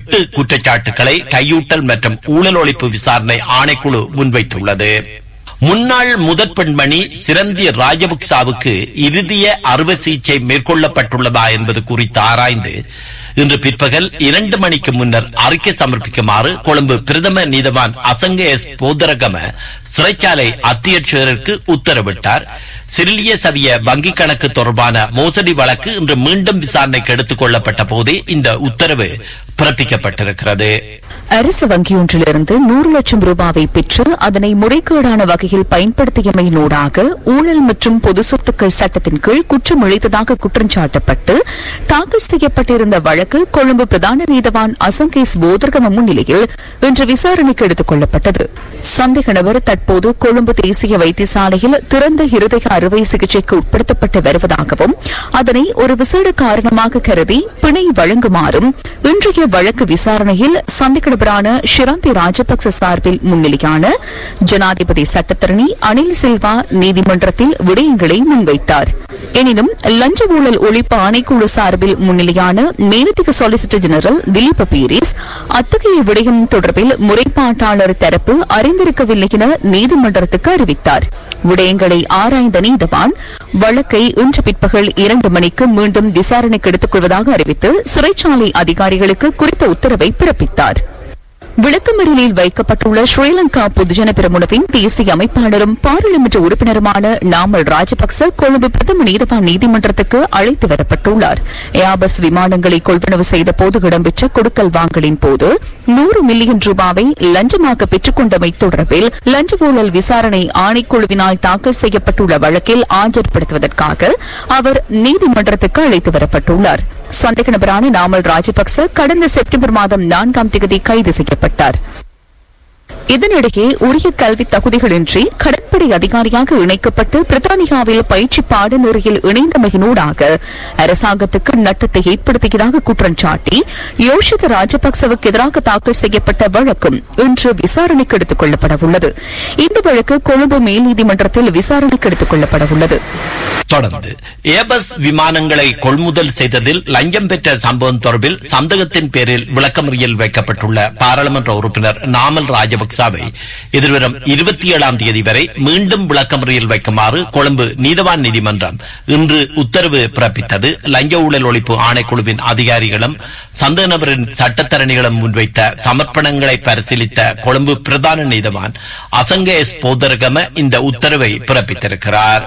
எட்டு குற்றச்சாட்டுகளை கையூட்டல் மற்றும் ஊழல் ஒழிப்பு விசாரணை ஆணைக்குழு முன்வைத்துள்ளது முன்னாள் முதற் பெண்மணி சிரந்தி ராஜபக்சாவுக்கு இறுதிய அறுவை சிகிச்சை மேற்கொள்ளப்பட்டுள்ளதா என்பது குறித்து ஆராய்ந்து இன்று பிற்பகல் இரண்டு மணிக்கு முன்னர் அறிக்கை சமர்ப்பிக்குமாறு கொழும்பு பிரதம நீதவான் அசங்க எஸ் போதரகம சிறைச்சாலை அத்தியட்சகருக்கு உத்தரவிட்டார் சிறிலிய சவிய வங்கிக் கணக்கு தொடர்பான மோசடி வழக்கு இன்று மீண்டும் விசாரணைக்கு எடுத்துக் கொள்ளப்பட்ட போதே இந்த உத்தரவு பிறப்பிக்கப்பட்டிருக்கிறது அரசு வங்கியொன்றிலிருந்து நூறு லட்சம் ரூபாவை பெற்று அதனை முறைகேடான வகையில் பயன்படுத்தியமையினூடாக ஊழல் மற்றும் பொது சொத்துக்கள் சட்டத்தின் கீழ் குற்றம் இழைத்ததாக குற்றம் சாட்டப்பட்டு தாக்கல் செய்யப்பட்டிருந்த வழக்கு கொழும்பு பிரதான நீதவான் அசங்கேஸ் போதர்கம முன்னிலையில் இன்று விசாரணைக்கு எடுத்துக் கொள்ளப்பட்டது சந்தேக நபர் தற்போது கொழும்பு தேசிய வைத்தியசாலையில் திறந்த இருதய அறுவை சிகிச்சைக்கு உட்படுத்தப்பட்டு வருவதாகவும் அதனை ஒரு விசேட காரணமாக கருதி பிணை வழங்குமாறும் இன்றைய வழக்கு விசாரணையில் சந்தேக நபரான ஷிராந்தி ராஜபக்ச சார்பில் முன்னிலையான ஜனாதிபதி சட்டத்தரணி அனில் சில்வா நீதிமன்றத்தில் விடயங்களை முன்வைத்தார் எனினும் லஞ்ச ஊழல் ஒழிப்பு ஆணைக்குழு சார்பில் முன்னிலையான மேலதிக சொலிசிட்டர் ஜெனரல் திலீப் பீரிஸ் அத்தகைய விடயம் தொடர்பில் முறைப்பாட்டாளர் தரப்பு அறிந்திருக்கவில்லை என நீதிமன்றத்துக்கு அறிவித்தார் விடயங்களை ஆராய்ந்த நீதவான் வழக்கை இன்று பிற்பகல் இரண்டு மணிக்கு மீண்டும் விசாரணைக்கு எடுத்துக் கொள்வதாக அறிவித்து சிறைச்சாலை அதிகாரிகளுக்கு குறித்த உத்தரவை பிறப்பித்தார் விளக்கமறியலில் வைக்கப்பட்டுள்ள ஸ்ரீலங்கா பொதுஜன பெரமுனவின் தேசிய அமைப்பாளரும் பாராளுமன்ற உறுப்பினருமான நாமல் ராஜபக்ச கொழும்பு பிரதம நீதவான் நீதிமன்றத்துக்கு அழைத்து வரப்பட்டுள்ளார் ஏர்பஸ் விமானங்களை கொள்வனவு செய்த போது இடம்பெற்ற கொடுக்கல் வாங்கலின் போது நூறு மில்லியன் ரூபாவை லஞ்சமாக பெற்றுக் கொண்டமை தொடர்பில் லஞ்ச ஊழல் விசாரணை ஆணைக்குழுவினால் தாக்கல் செய்யப்பட்டுள்ள வழக்கில் ஆஜர்படுத்துவதற்காக அவர் நீதிமன்றத்துக்கு அழைத்து வரப்பட்டுள்ளார் சந்தேக நபரான நாமல் ராஜபக்ச கடந்த செப்டம்பர் மாதம் நான்காம் தேதி கைது செய்யப்பட்டார் இதனிடையே உரிய கல்வி தகுதிகளின்றி கடற்படை அதிகாரியாக இணைக்கப்பட்டு பிரித்தானியாவில் பயிற்சி பாடநெறியில் இணைந்தமையினூடாக அரசாங்கத்துக்கு நட்டத்தை ஏற்படுத்தியதாக குற்றம் சாட்டி யோஷித ராஜபக்சவுக்கு எதிராக தாக்கல் செய்யப்பட்ட வழக்கும் இன்று விசாரணைக்கு எடுத்துக் கொள்ளப்பட உள்ளது இந்த வழக்கு கொழும்பு மேல் நீதிமன்றத்தில் விசாரணைக்கு எடுத்துக் கொள்ளப்பட உள்ளது தொடர்ந்து ஏபஸ் விமானங்களை கொள்முதல் செய்ததில் லஞ்சம் பெற்ற சம்பவம் தொடர்பில் சந்தேகத்தின் பேரில் விளக்கமறியல் வைக்கப்பட்டுள்ள பாராளுமன்ற உறுப்பினர் நாமல் ராஜபக்சாவை எதிர்வரும் இருபத்தி ஏழாம் தேதி வரை மீண்டும் விளக்கமறியல் வைக்குமாறு கொழும்பு நீதவான் நீதிமன்றம் இன்று உத்தரவு பிறப்பித்தது லஞ்ச ஊழல் ஒழிப்பு ஆணைக்குழுவின் அதிகாரிகளும் சந்தேக நபரின் சட்டத்தரணிகளும் முன்வைத்த சமர்ப்பணங்களை பரிசீலித்த கொழும்பு பிரதான நீதவான் அசங்க எஸ் போதரகம இந்த உத்தரவை பிறப்பித்திருக்கிறார்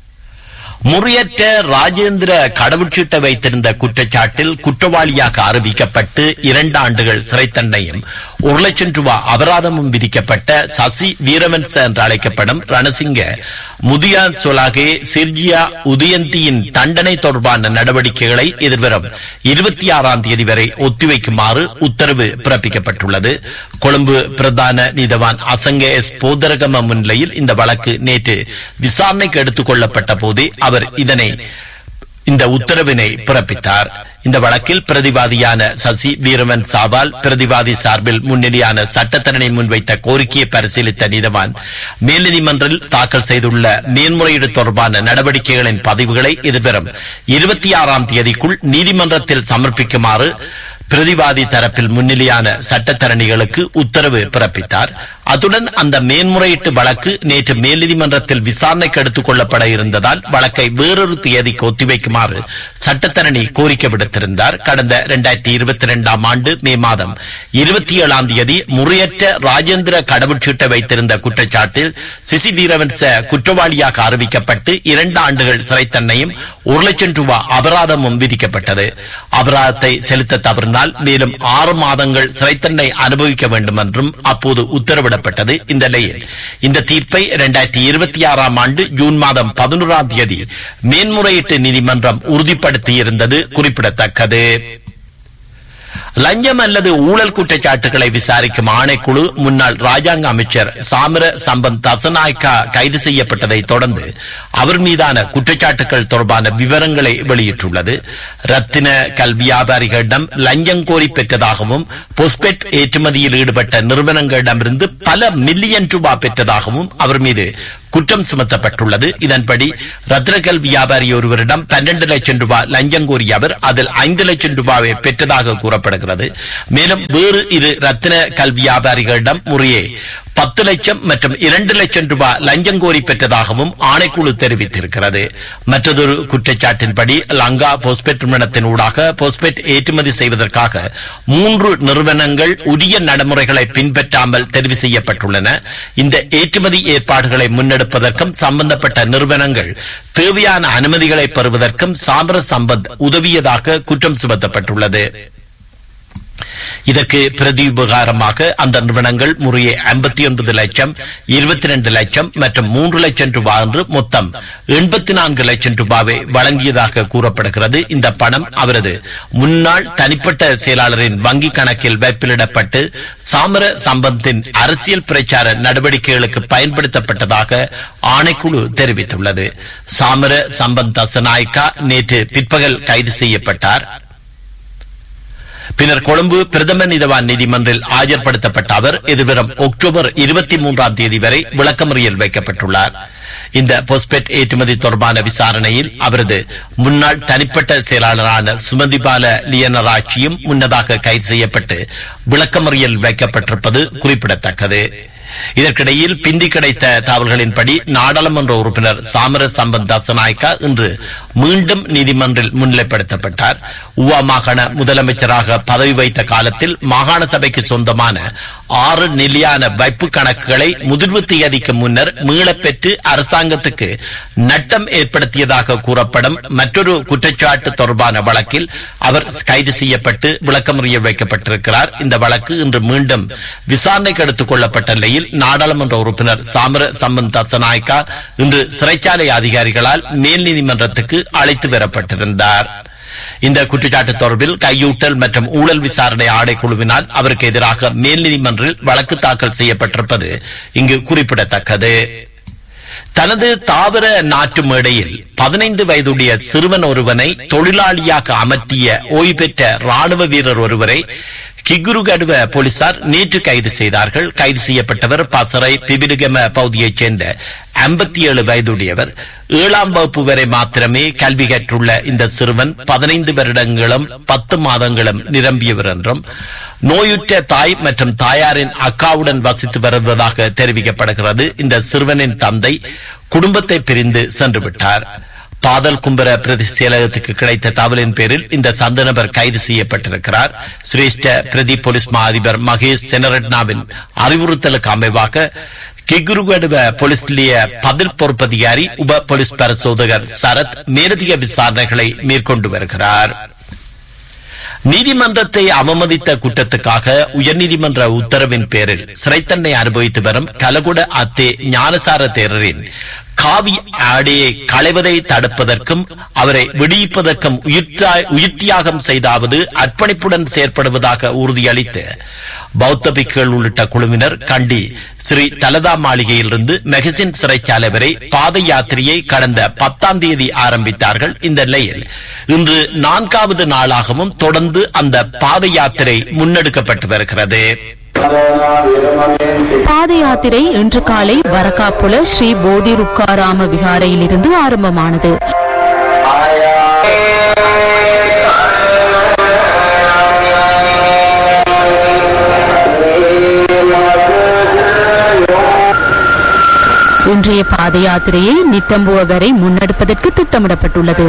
முறையற்ற ராஜேந்திர கடவுச்சீட்டை வைத்திருந்த குற்றச்சாட்டில் குற்றவாளியாக அறிவிக்கப்பட்டு இரண்டு ஆண்டுகள் சிறை தண்டனையும் ஒரு லட்சம் ரூபாய் அபராதமும் விதிக்கப்பட்ட சசி வீரவன்ச என்று அழைக்கப்படும் ரணசிங்க முதியான் சொலாகே சிர்ஜியா உதயந்தியின் தண்டனை தொடர்பான நடவடிக்கைகளை எதிர்வரும் இருபத்தி ஆறாம் தேதி வரை ஒத்திவைக்குமாறு உத்தரவு பிறப்பிக்கப்பட்டுள்ளது கொழும்பு பிரதான நீதவான் அசங்க எஸ் போதரகம முன்னிலையில் இந்த வழக்கு நேற்று விசாரணைக்கு எடுத்துக் கொள்ளப்பட்ட போதே அவர் இதனை இந்த உத்தரவினை பிறப்பித்தார் இந்த வழக்கில் பிரதிவாதியான சசி வீரவன் சாவால் பிரதிவாதி சார்பில் முன்னிலையான சட்டத்தரணி முன்வைத்த கோரிக்கையை பரிசீலித்த நீதவான் மேல்நீதிமன்றில் தாக்கல் செய்துள்ள மேன்முறையீடு தொடர்பான நடவடிக்கைகளின் பதிவுகளை எதிர்வரும் இருபத்தி ஆறாம் தேதிக்குள் நீதிமன்றத்தில் சமர்ப்பிக்குமாறு பிரதிவாதி தரப்பில் முன்னிலையான சட்டத்தரணிகளுக்கு உத்தரவு பிறப்பித்தார் அத்துடன் அந்த மேன்முறையீட்டு வழக்கு நேற்று மேல்நீதிமன்றத்தில் விசாரணைக்கு எடுத்துக் கொள்ளப்பட இருந்ததால் வழக்கை வேறொரு தேதிக்கு ஒத்திவைக்குமாறு சட்டத்தரணி கோரிக்கை விடுத்திருந்தார் கடந்த இரண்டாயிரத்தி இருபத்தி இரண்டாம் ஆண்டு மே மாதம் இருபத்தி ஏழாம் தேதி முறையற்ற ராஜேந்திர கடவுச்சீட்டை வைத்திருந்த குற்றச்சாட்டில் சிசி வீரவன்ச குற்றவாளியாக அறிவிக்கப்பட்டு இரண்டு ஆண்டுகள் சிறை தண்டையும் ஒரு லட்சம் ரூபாய் அபராதமும் விதிக்கப்பட்டது அபராதத்தை செலுத்த தவறினால் மேலும் ஆறு மாதங்கள் சிறை தண்டனை அனுபவிக்க வேண்டும் என்றும் அப்போது உத்தரவிடப்பட்டது இந்த நிலையில் இந்த தீர்ப்பை இரண்டாயிரத்தி இருபத்தி ஆறாம் ஆண்டு ஜூன் மாதம் பதினோராம் தேதி மேன்முறையீட்டு நீதிமன்றம் உறுதிப்படுத்தியிருந்தது குறிப்பிடத்தக்கது லஞ்சம் அல்லது ஊழல் குற்றச்சாட்டுகளை விசாரிக்கும் ஆணைக்குழு முன்னாள் ராஜாங்க அமைச்சர் சாமர சம்பந்த் தசநாயக்கா கைது செய்யப்பட்டதை தொடர்ந்து அவர் மீதான குற்றச்சாட்டுகள் தொடர்பான விவரங்களை வெளியிட்டுள்ளது ரத்தின கல் வியாபாரிகளிடம் லஞ்சம் கோரி பெற்றதாகவும் பொஸ்பெட் ஏற்றுமதியில் ஈடுபட்ட நிறுவனங்களிடமிருந்து பல மில்லியன் ரூபாய் பெற்றதாகவும் அவர் மீது குற்றம் சுமத்தப்பட்டுள்ளது இதன்படி ரத்னகல் வியாபாரி ஒருவரிடம் பன்னெண்டு லட்சம் ரூபாய் லஞ்சம் கோரிய அவர் அதில் ஐந்து லட்சம் ரூபாயை பெற்றதாக கூறப்படுகிறது மேலும் வேறு இரு ரத்தின கல் வியாபாரிகளிடம் முறையே பத்து லட்சம் மற்றும் இரண்டு லட்சம் ரூபாய் லஞ்சம் கோரி பெற்றதாகவும் ஆணைக்குழு தெரிவித்திருக்கிறது மற்றொரு குற்றச்சாட்டின்படி லங்கா போஸ்பெட் நிறுவனத்தின் ஊடாக போஸ்பெட் ஏற்றுமதி செய்வதற்காக மூன்று நிறுவனங்கள் உரிய நடைமுறைகளை பின்பற்றாமல் தெரிவு செய்யப்பட்டுள்ளன இந்த ஏற்றுமதி ஏற்பாடுகளை முன்னெடுப்பதற்கும் சம்பந்தப்பட்ட நிறுவனங்கள் தேவையான அனுமதிகளை பெறுவதற்கும் சாமர சம்பத் உதவியதாக குற்றம் சுமத்தப்பட்டுள்ளது இதற்கு பிரதி உபகாரமாக அந்த நிறுவனங்கள் முறையே ஐம்பத்தி ஒன்பது லட்சம் இருபத்தி ரெண்டு லட்சம் மற்றும் மூன்று லட்சம் ரூபாய் என்று மொத்தம் எண்பத்தி நான்கு லட்சம் ரூபாவை வழங்கியதாக கூறப்படுகிறது இந்த பணம் அவரது முன்னாள் தனிப்பட்ட செயலாளரின் வங்கி கணக்கில் வைப்பிலிடப்பட்டு சாமர சம்பத்தின் அரசியல் பிரச்சார நடவடிக்கைகளுக்கு பயன்படுத்தப்பட்டதாக ஆணைக்குழு தெரிவித்துள்ளது சாமர சம்பத் தசநாயக்கா நேற்று பிற்பகல் கைது செய்யப்பட்டார் பின்னர் கொழும்பு பிரதம நீதவான் நீதிமன்றில் ஆஜர்படுத்தப்பட்ட அவர் எதிர்வரும் அக்டோபர் இருபத்தி மூன்றாம் தேதி வரை விளக்கமறியல் வைக்கப்பட்டுள்ளார் இந்த பொஸ்பெட் ஏற்றுமதி தொடர்பான விசாரணையில் அவரது முன்னாள் தனிப்பட்ட செயலாளரான சுமதிபால லியனராட்சியும் முன்னதாக கைது செய்யப்பட்டு விளக்கமறியல் வைக்கப்பட்டிருப்பது குறிப்பிடத்தக்கது இதற்கிடையில் பிந்தி கிடைத்த தகவல்களின்படி நாடாளுமன்ற உறுப்பினர் சாமர சம்பத் தசநாயக்கா இன்று மீண்டும் நீதிமன்றில் முன்னிலைப்படுத்தப்பட்டார் உவா மாகாண முதலமைச்சராக பதவி வைத்த காலத்தில் மாகாண சபைக்கு சொந்தமான ஆறு நிலையான வைப்பு கணக்குகளை முதிர்வு தேதிக்கு முன்னர் மீளப்பெற்று அரசாங்கத்துக்கு நட்டம் ஏற்படுத்தியதாக கூறப்படும் மற்றொரு குற்றச்சாட்டு தொடர்பான வழக்கில் அவர் கைது செய்யப்பட்டு விளக்கமறிய வைக்கப்பட்டிருக்கிறார் இந்த வழக்கு இன்று மீண்டும் விசாரணைக்கு எடுத்துக் கொள்ளப்பட்ட நிலையில் நாடாளுமன்ற உறுப்பினர் சாமர சம்பந்த் தசநாயக்கா இன்று சிறைச்சாலை அதிகாரிகளால் மேல் நீதிமன்றத்துக்கு அழைத்து வரப்பட்டிருந்தார் இந்த குற்றச்சாட்டு தொடர்பில் கையூட்டல் மற்றும் ஊழல் விசாரணை ஆணைக்குழுவினால் அவருக்கு எதிராக மேல் நீதிமன்றில் வழக்கு தாக்கல் செய்யப்பட்டிருப்பது இங்கு குறிப்பிடத்தக்கது தனது தாவர நாட்டு மேடையில் பதினைந்து வயதுடைய சிறுவன் ஒருவனை தொழிலாளியாக அமர்த்திய ஓய்வு பெற்ற ராணுவ வீரர் ஒருவரை கிகுருகடுவ போலீசார் நேற்று கைது செய்தார்கள் கைது செய்யப்பட்டவர் பசறை பிபிடுகம பகுதியைச் சேர்ந்த ஐம்பத்தி ஏழு வயதுடையவர் ஏழாம் வகுப்பு வரை மாத்திரமே கல்வி கற்றுள்ள இந்த சிறுவன் பதினைந்து வருடங்களும் பத்து மாதங்களும் நிரம்பியவர் என்றும் நோயுற்ற தாய் மற்றும் தாயாரின் அக்காவுடன் வசித்து வருவதாக தெரிவிக்கப்படுகிறது இந்த சிறுவனின் தந்தை குடும்பத்தை பிரிந்து சென்று விட்டார் பாதல் கும்பர பிரதி செயலகத்துக்கு கிடைத்த தகவலின் பேரில் இந்த சந்த நபர் கைது செய்யப்பட்டிருக்கிறார் சிரேஷ்ட பிரதி போலீஸ் மா அதிபர் மகேஷ் செனரட்னாவின் அறிவுறுத்தலுக்கு அமைவாக கிகுருகடுவ போலீஸ் நிலைய பதில் பொறுப்பதிகாரி உப போலீஸ் பரிசோதகர் சரத் மேலதிக விசாரணைகளை மேற்கொண்டு வருகிறார் நீதிமன்றத்தை அவமதித்த குற்றத்துக்காக உயர்நீதிமன்ற உத்தரவின் பேரில் சிறைத்தண்டனை அனுபவித்து வரும் கலகுட அத்தே ஞானசார தேரரின் காவி ஆடையை களைவதை தடுப்பதற்கும் அவரை விடுவிப்பதற்கும் உயிர் தியாகம் செய்தாவது அர்ப்பணிப்புடன் செயற்படுவதாக உறுதியளித்து பௌத்த பிக்குகள் உள்ளிட்ட குழுவினர் கண்டி ஸ்ரீ தலதா மாளிகையிலிருந்து மெகசின் சிறைச்சாலை வரை பாத யாத்திரையை கடந்த பத்தாம் தேதி ஆரம்பித்தார்கள் இந்த நிலையில் இன்று நான்காவது நாளாகவும் தொடர்ந்து அந்த பாத யாத்திரை முன்னெடுக்கப்பட்டு வருகிறது பாத யாத்திரை இன்று காலை வரக்காப்புல ஸ்ரீ போதி ருக்காராம விகாரையிலிருந்து ஆரம்பமானது இன்றைய பாத யாத்திரையை நித்தம்புவ வரை முன்னெடுப்பதற்கு திட்டமிடப்பட்டுள்ளது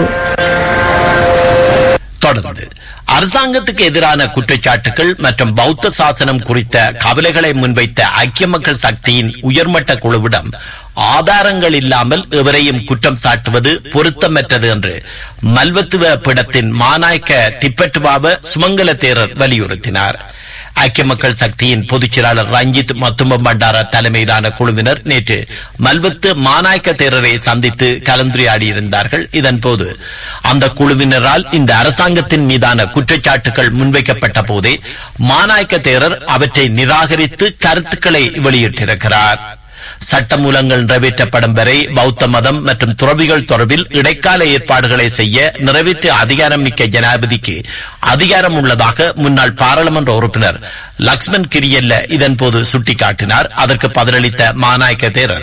தொடர்ந்து அரசாங்கத்துக்கு எதிரான குற்றச்சாட்டுகள் மற்றும் பௌத்த சாசனம் குறித்த கவலைகளை முன்வைத்த ஐக்கிய மக்கள் சக்தியின் உயர்மட்ட குழுவிடம் ஆதாரங்கள் இல்லாமல் எவரையும் குற்றம் சாட்டுவது பொருத்தமற்றது என்று மல்வத்துவ பிடத்தின் மாநாயக்க திப்பட்டுவாவ சுமங்கல தேரர் வலியுறுத்தினார் ஐக்கிய மக்கள் சக்தியின் பொதுச் செயலாளர் ரஞ்சித் மத்தும்பம் பண்டார தலைமையிலான குழுவினர் நேற்று மல்வத்து மாநாயக்க தேரரை சந்தித்து கலந்துரையாடியிருந்தார்கள் இதன்போது அந்த குழுவினரால் இந்த அரசாங்கத்தின் மீதான குற்றச்சாட்டுகள் முன்வைக்கப்பட்ட போதே மாநாயக்க தேரர் அவற்றை நிராகரித்து கருத்துக்களை வெளியிட்டிருக்கிறார் சட்டமூலங்கள் நிறைவேற்றப்படும் வரை பௌத்த மதம் மற்றும் துறவிகள் தொடர்பில் இடைக்கால ஏற்பாடுகளை செய்ய நிறைவேற்று அதிகாரம் மிக்க ஜனாதிபதிக்கு அதிகாரம் உள்ளதாக முன்னாள் பாராளுமன்ற உறுப்பினர் லக்ஷ்மண் கிரியல்ல இதன்போது சுட்டிக்காட்டினார் அதற்கு பதிலளித்த மாநாயக்க தேரர்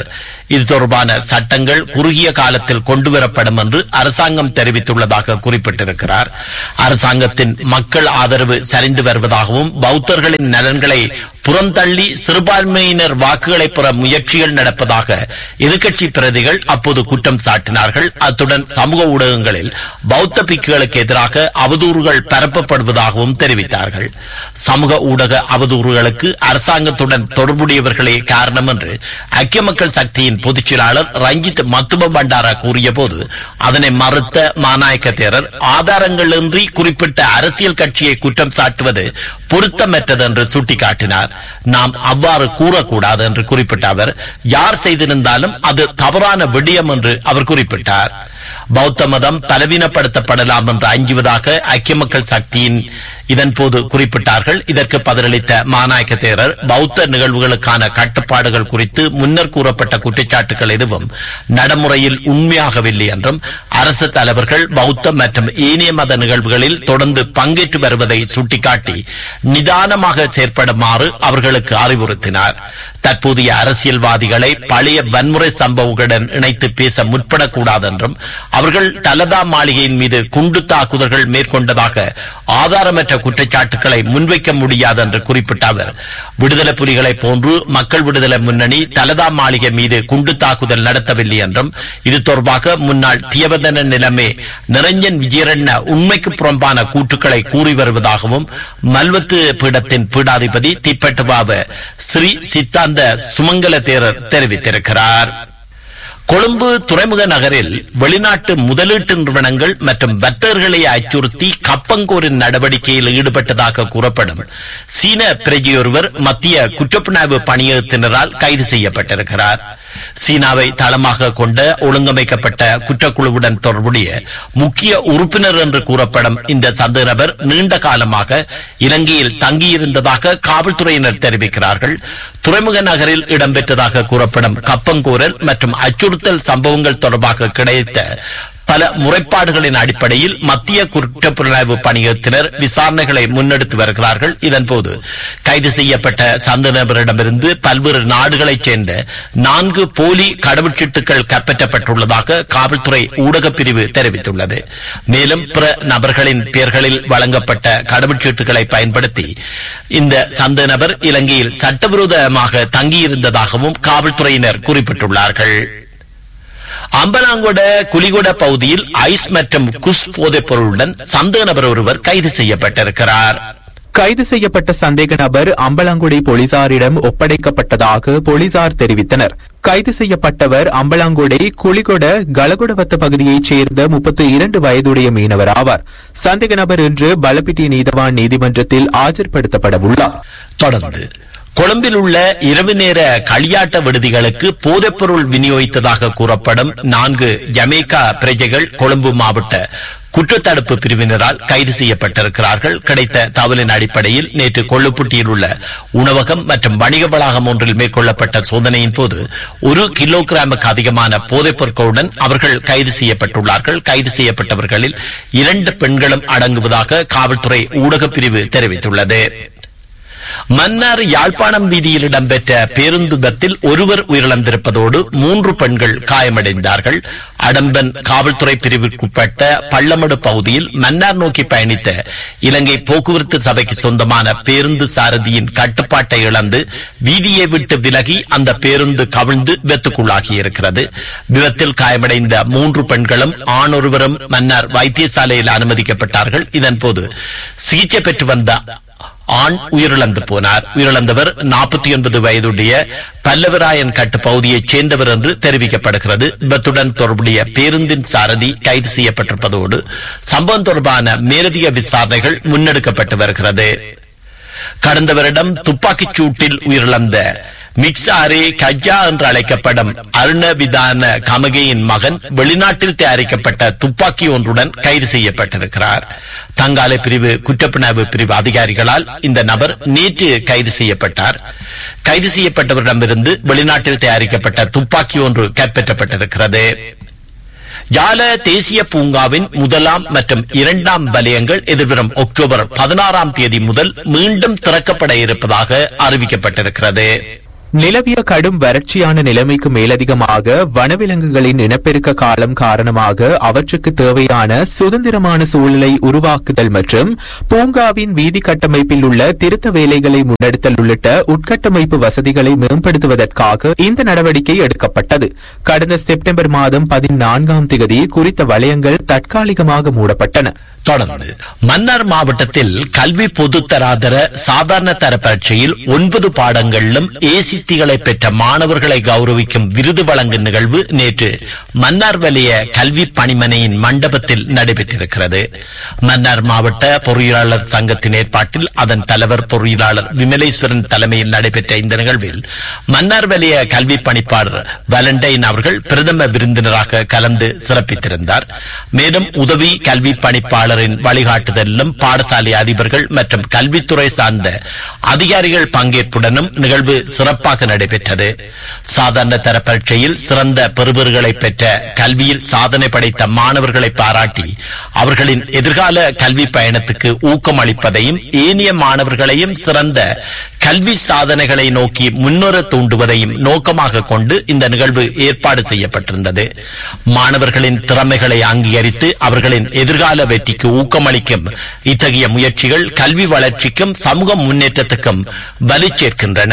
இது தொடர்பான சட்டங்கள் குறுகிய காலத்தில் கொண்டுவரப்படும் என்று அரசாங்கம் தெரிவித்துள்ளதாக குறிப்பிட்டிருக்கிறார் அரசாங்கத்தின் மக்கள் ஆதரவு சரிந்து வருவதாகவும் பௌத்தர்களின் நலன்களை புறந்தள்ளி சிறுபான்மையினர் வாக்குகளை பெற முயற்சிகள் நடப்பதாக எதிர்க்கட்சி பிரதிகள் அப்போது குற்றம் சாட்டினார்கள் அத்துடன் சமூக ஊடகங்களில் பௌத்த பிக்குகளுக்கு எதிராக அவதூறுகள் பரப்பப்படுவதாகவும் தெரிவித்தார்கள் சமூக ஊடக அவதூறுகளுக்கு அரசாங்கத்துடன் தொடர்புடையவர்களே காரணம் என்று ஐக்கிய மக்கள் சக்தியின் பொதுச் செயலாளர் ரஞ்சித் மத்தும பண்டாரா கூறிய போது அதனை மறுத்த மாநாயக்க தேரர் ஆதாரங்களின்றி குறிப்பிட்ட அரசியல் கட்சியை குற்றம் சாட்டுவது பொருத்தமற்றது என்று சுட்டிக்காட்டினார் நாம் அவ்வாறு கூறக்கூடாது என்று குறிப்பிட்ட அவர் யார் செய்திருந்தாலும் அது தவறான விடயம் என்று அவர் குறிப்பிட்டார் பௌத்த மதம் பலவீனப்படுத்தப்படலாம் என்று அஞ்சுவதாக ஐக்கிய மக்கள் சக்தியின் இதன்போது குறிப்பிட்டார்கள் இதற்கு பதிலளித்த மாநாயக்க தேரர் பௌத்த நிகழ்வுகளுக்கான கட்டுப்பாடுகள் குறித்து முன்னர் கூறப்பட்ட குற்றச்சாட்டுகள் எதுவும் நடைமுறையில் உண்மையாகவில்லை என்றும் அரசு தலைவர்கள் பௌத்த மற்றும் ஏனைய மத நிகழ்வுகளில் தொடர்ந்து பங்கேற்று வருவதை சுட்டிக்காட்டி நிதானமாக செயற்படுமாறு அவர்களுக்கு அறிவுறுத்தினார் தற்போதைய அரசியல்வாதிகளை பழைய வன்முறை சம்பவங்களுடன் இணைத்து பேச முற்படக்கூடாது என்றும் அவர்கள் தலதா மாளிகையின் மீது குண்டு தாக்குதல்கள் மேற்கொண்டதாக ஆதாரமற்ற குற்றச்சாட்டுகளை முன்வைக்க முடியாது என்று குறிப்பிட்ட அவர் விடுதலை புலிகளை போன்று மக்கள் விடுதலை முன்னணி தலதா மாளிகை மீது குண்டு தாக்குதல் நடத்தவில்லை என்றும் இது தொடர்பாக முன்னாள் தியவதன நிலைமை நிரஞ்சன் விஜயரண்ண உண்மைக்கு புறம்பான கூற்றுக்களை கூறி வருவதாகவும் மல்வத்து பீடத்தின் பீடாதிபதி திப்பட்டுவாவ ஸ்ரீ சித்தாந்த சுமங்கல தேரர் தெரிவித்திருக்கிறார் கொழும்பு துறைமுக நகரில் வெளிநாட்டு முதலீட்டு நிறுவனங்கள் மற்றும் வர்த்தகர்களை அச்சுறுத்தி கப்பங்கோரின் நடவடிக்கையில் ஈடுபட்டதாக கூறப்படும் சீன பிரஜையொருவர் மத்திய குற்றப்புலனாய்வு பணியகத்தினரால் கைது செய்யப்பட்டிருக்கிறார் சீனாவை தளமாக கொண்ட ஒழுங்கமைக்கப்பட்ட குற்றக்குழுவுடன் தொடர்புடைய முக்கிய உறுப்பினர் என்று கூறப்படும் இந்த சந்தேக நபர் நீண்ட காலமாக இலங்கையில் தங்கியிருந்ததாக காவல்துறையினர் தெரிவிக்கிறார்கள் துறைமுக நகரில் இடம்பெற்றதாக கூறப்படும் கப்பங்கோரல் மற்றும் அச்சுறுத்தல் சம்பவங்கள் தொடர்பாக கிடைத்த பல முறைப்பாடுகளின் அடிப்படையில் மத்திய குற்றப்புலனாய்வு பணியகத்தினர் விசாரணைகளை முன்னெடுத்து வருகிறார்கள் இதன்போது கைது செய்யப்பட்ட சந்த நபரிடமிருந்து பல்வேறு நாடுகளைச் சேர்ந்த நான்கு போலி கடவுச்சீட்டுகள் கைப்பற்றப்பட்டுள்ளதாக காவல்துறை ஊடகப் பிரிவு தெரிவித்துள்ளது மேலும் பிற நபர்களின் பெயர்களில் வழங்கப்பட்ட கடவுச்சீட்டுகளை பயன்படுத்தி இந்த சந்த நபர் இலங்கையில் சட்டவிரோதமாக தங்கியிருந்ததாகவும் காவல்துறையினர் குறிப்பிட்டுள்ளார்கள் அம்பலாங்கொட குலிகொட பகுதியில் ஐஸ் மற்றும் குஸ் போதைப் பொருளுடன் சந்தேக நபர் ஒருவர் கைது செய்யப்பட்டிருக்கிறார் கைது செய்யப்பட்ட சந்தேக நபர் அம்பலாங்குடி போலீசாரிடம் ஒப்படைக்கப்பட்டதாக போலீசார் தெரிவித்தனர் கைது செய்யப்பட்டவர் அம்பலாங்குடி குளிகொட கலகுடவத்த பகுதியைச் சேர்ந்த முப்பத்தி இரண்டு வயதுடைய மீனவர் ஆவார் சந்தேக நபர் இன்று பலப்பிட்டி நீதவான் நீதிமன்றத்தில் ஆஜர்படுத்தப்பட உள்ளார் தொடர்ந்து கொழும்பில் உள்ள இரவு நேர களியாட்ட விடுதிகளுக்கு போதைப்பொருள் விநியோகித்ததாக கூறப்படும் நான்கு ஜமேக்கா பிரஜைகள் கொழும்பு மாவட்ட குற்றத்தடுப்பு பிரிவினரால் கைது செய்யப்பட்டிருக்கிறார்கள் கிடைத்த தகவலின் அடிப்படையில் நேற்று கொள்ளுப்பட்டியில் உள்ள உணவகம் மற்றும் வணிக வளாகம் ஒன்றில் மேற்கொள்ளப்பட்ட சோதனையின் போது ஒரு கிலோகிராமுக்கு அதிகமான போதைப் பொருட்களுடன் அவர்கள் கைது செய்யப்பட்டுள்ளார்கள் கைது செய்யப்பட்டவர்களில் இரண்டு பெண்களும் அடங்குவதாக காவல்துறை ஊடகப் பிரிவு தெரிவித்துள்ளது மன்னார் யாழ்ப்பாணம் வீதியில் இடம்பெற்ற பேருந்து விபத்தில் ஒருவர் உயிரிழந்திருப்பதோடு மூன்று பெண்கள் காயமடைந்தார்கள் அடம்பன் காவல்துறை பிரிவிற்குட்பட்ட பள்ளமடு பகுதியில் மன்னார் நோக்கி பயணித்த இலங்கை போக்குவரத்து சபைக்கு சொந்தமான பேருந்து சாரதியின் கட்டுப்பாட்டை இழந்து வீதியை விட்டு விலகி அந்த பேருந்து கவிழ்ந்து விபத்துக்குள்ளாகியிருக்கிறது விபத்தில் காயமடைந்த மூன்று பெண்களும் ஆணொருவரும் மன்னார் வைத்தியசாலையில் அனுமதிக்கப்பட்டார்கள் இதன்போது சிகிச்சை பெற்று வந்த ஆண் உயிரிழந்து போனார் உயிரிழந்தவர் நாற்பத்தி ஒன்பது வயதுடைய பல்லவராயன் கட்டு பகுதியைச் சேர்ந்தவர் என்று தெரிவிக்கப்படுகிறது விபத்துடன் தொடர்புடைய பேருந்தின் சாரதி கைது செய்யப்பட்டிருப்பதோடு சம்பவம் தொடர்பான மேலதிக விசாரணைகள் முன்னெடுக்கப்பட்டு வருகிறது கடந்த வருடம் துப்பாக்கிச் சூட்டில் உயிரிழந்த மிக்சாரே கஜா என்று அழைக்கப்படும் அருணவிதான கமகையின் மகன் வெளிநாட்டில் தயாரிக்கப்பட்ட துப்பாக்கி ஒன்றுடன் கைது செய்யப்பட்டிருக்கிறார் தங்காலை பிரிவு குற்றப்புணர்வு பிரிவு அதிகாரிகளால் இந்த நபர் நேற்று கைது செய்யப்பட்டார் கைது செய்யப்பட்டவரிடமிருந்து வெளிநாட்டில் தயாரிக்கப்பட்ட துப்பாக்கி ஒன்று கைப்பற்றப்பட்டிருக்கிறது யால தேசிய பூங்காவின் முதலாம் மற்றும் இரண்டாம் வலயங்கள் எதிர்வரும் அக்டோபர் பதினாறாம் தேதி முதல் மீண்டும் திறக்கப்பட இருப்பதாக அறிவிக்கப்பட்டிருக்கிறது நிலவிய கடும் வறட்சியான நிலைமைக்கு மேலதிகமாக வனவிலங்குகளின் இனப்பெருக்க காலம் காரணமாக அவற்றுக்கு தேவையான சுதந்திரமான சூழலை உருவாக்குதல் மற்றும் பூங்காவின் வீதி கட்டமைப்பில் உள்ள திருத்த வேலைகளை முன்னெடுத்தல் உள்ளிட்ட உட்கட்டமைப்பு வசதிகளை மேம்படுத்துவதற்காக இந்த நடவடிக்கை எடுக்கப்பட்டது கடந்த செப்டம்பர் மாதம் பதினான்காம் தேதி குறித்த வலயங்கள் தற்காலிகமாக மூடப்பட்டன தொடர்ந்து மன்னார் மாவட்டத்தில் கல்வி பொதுத்தராதர சாதாரண தர பரீட்சையில் ஒன்பது பாடங்களிலும் ஏசித்திகளை பெற்ற மாணவர்களை கௌரவிக்கும் விருது வழங்கும் நிகழ்வு நேற்று மன்னார் வலய கல்வி பணிமனையின் மண்டபத்தில் நடைபெற்றிருக்கிறது மன்னார் மாவட்ட பொறியியலாளர் சங்கத்தின் ஏற்பாட்டில் அதன் தலைவர் பொறியியலாளர் விமலேஸ்வரன் தலைமையில் நடைபெற்ற இந்த நிகழ்வில் மன்னார் வலய கல்வி பணிப்பாளர் வலண்டைன் அவர்கள் பிரதம விருந்தினராக கலந்து சிறப்பித்திருந்தார் மேலும் உதவி கல்வி பணிப்பாளரின் வழிகாட்டுதலிலும் பாடசாலை அதிபர்கள் மற்றும் கல்வித்துறை சார்ந்த அதிகாரிகள் பங்கேற்புடனும் நிகழ்வு சிறப்பாக நடைபெற்றது சாதாரண தர பரீட்சையில் சிறந்த பெறுபர்களை பெற்ற கல்வியில் சாதனை படைத்த மாணவர்களை பாராட்டி அவர்களின் எதிர்கால கல்வி பயணத்துக்கு ஊக்கம் அளிப்பதையும் ஏனைய மாணவர்களையும் சிறந்த கல்வி சாதனைகளை நோக்கி முன்னேற தூண்டுவதையும் நோக்கமாக கொண்டு இந்த நிகழ்வு ஏற்பாடு செய்யப்பட்டிருந்தது மாணவர்களின் திறமைகளை அங்கீகரித்து அவர்களின் எதிர்கால வெற்றிக்கு ஊக்கமளிக்கும் இத்தகைய முயற்சிகள் கல்வி வளர்ச்சிக்கும் சமூக முன்னேற்றத்துக்கும் வலி சேர்க்கின்றன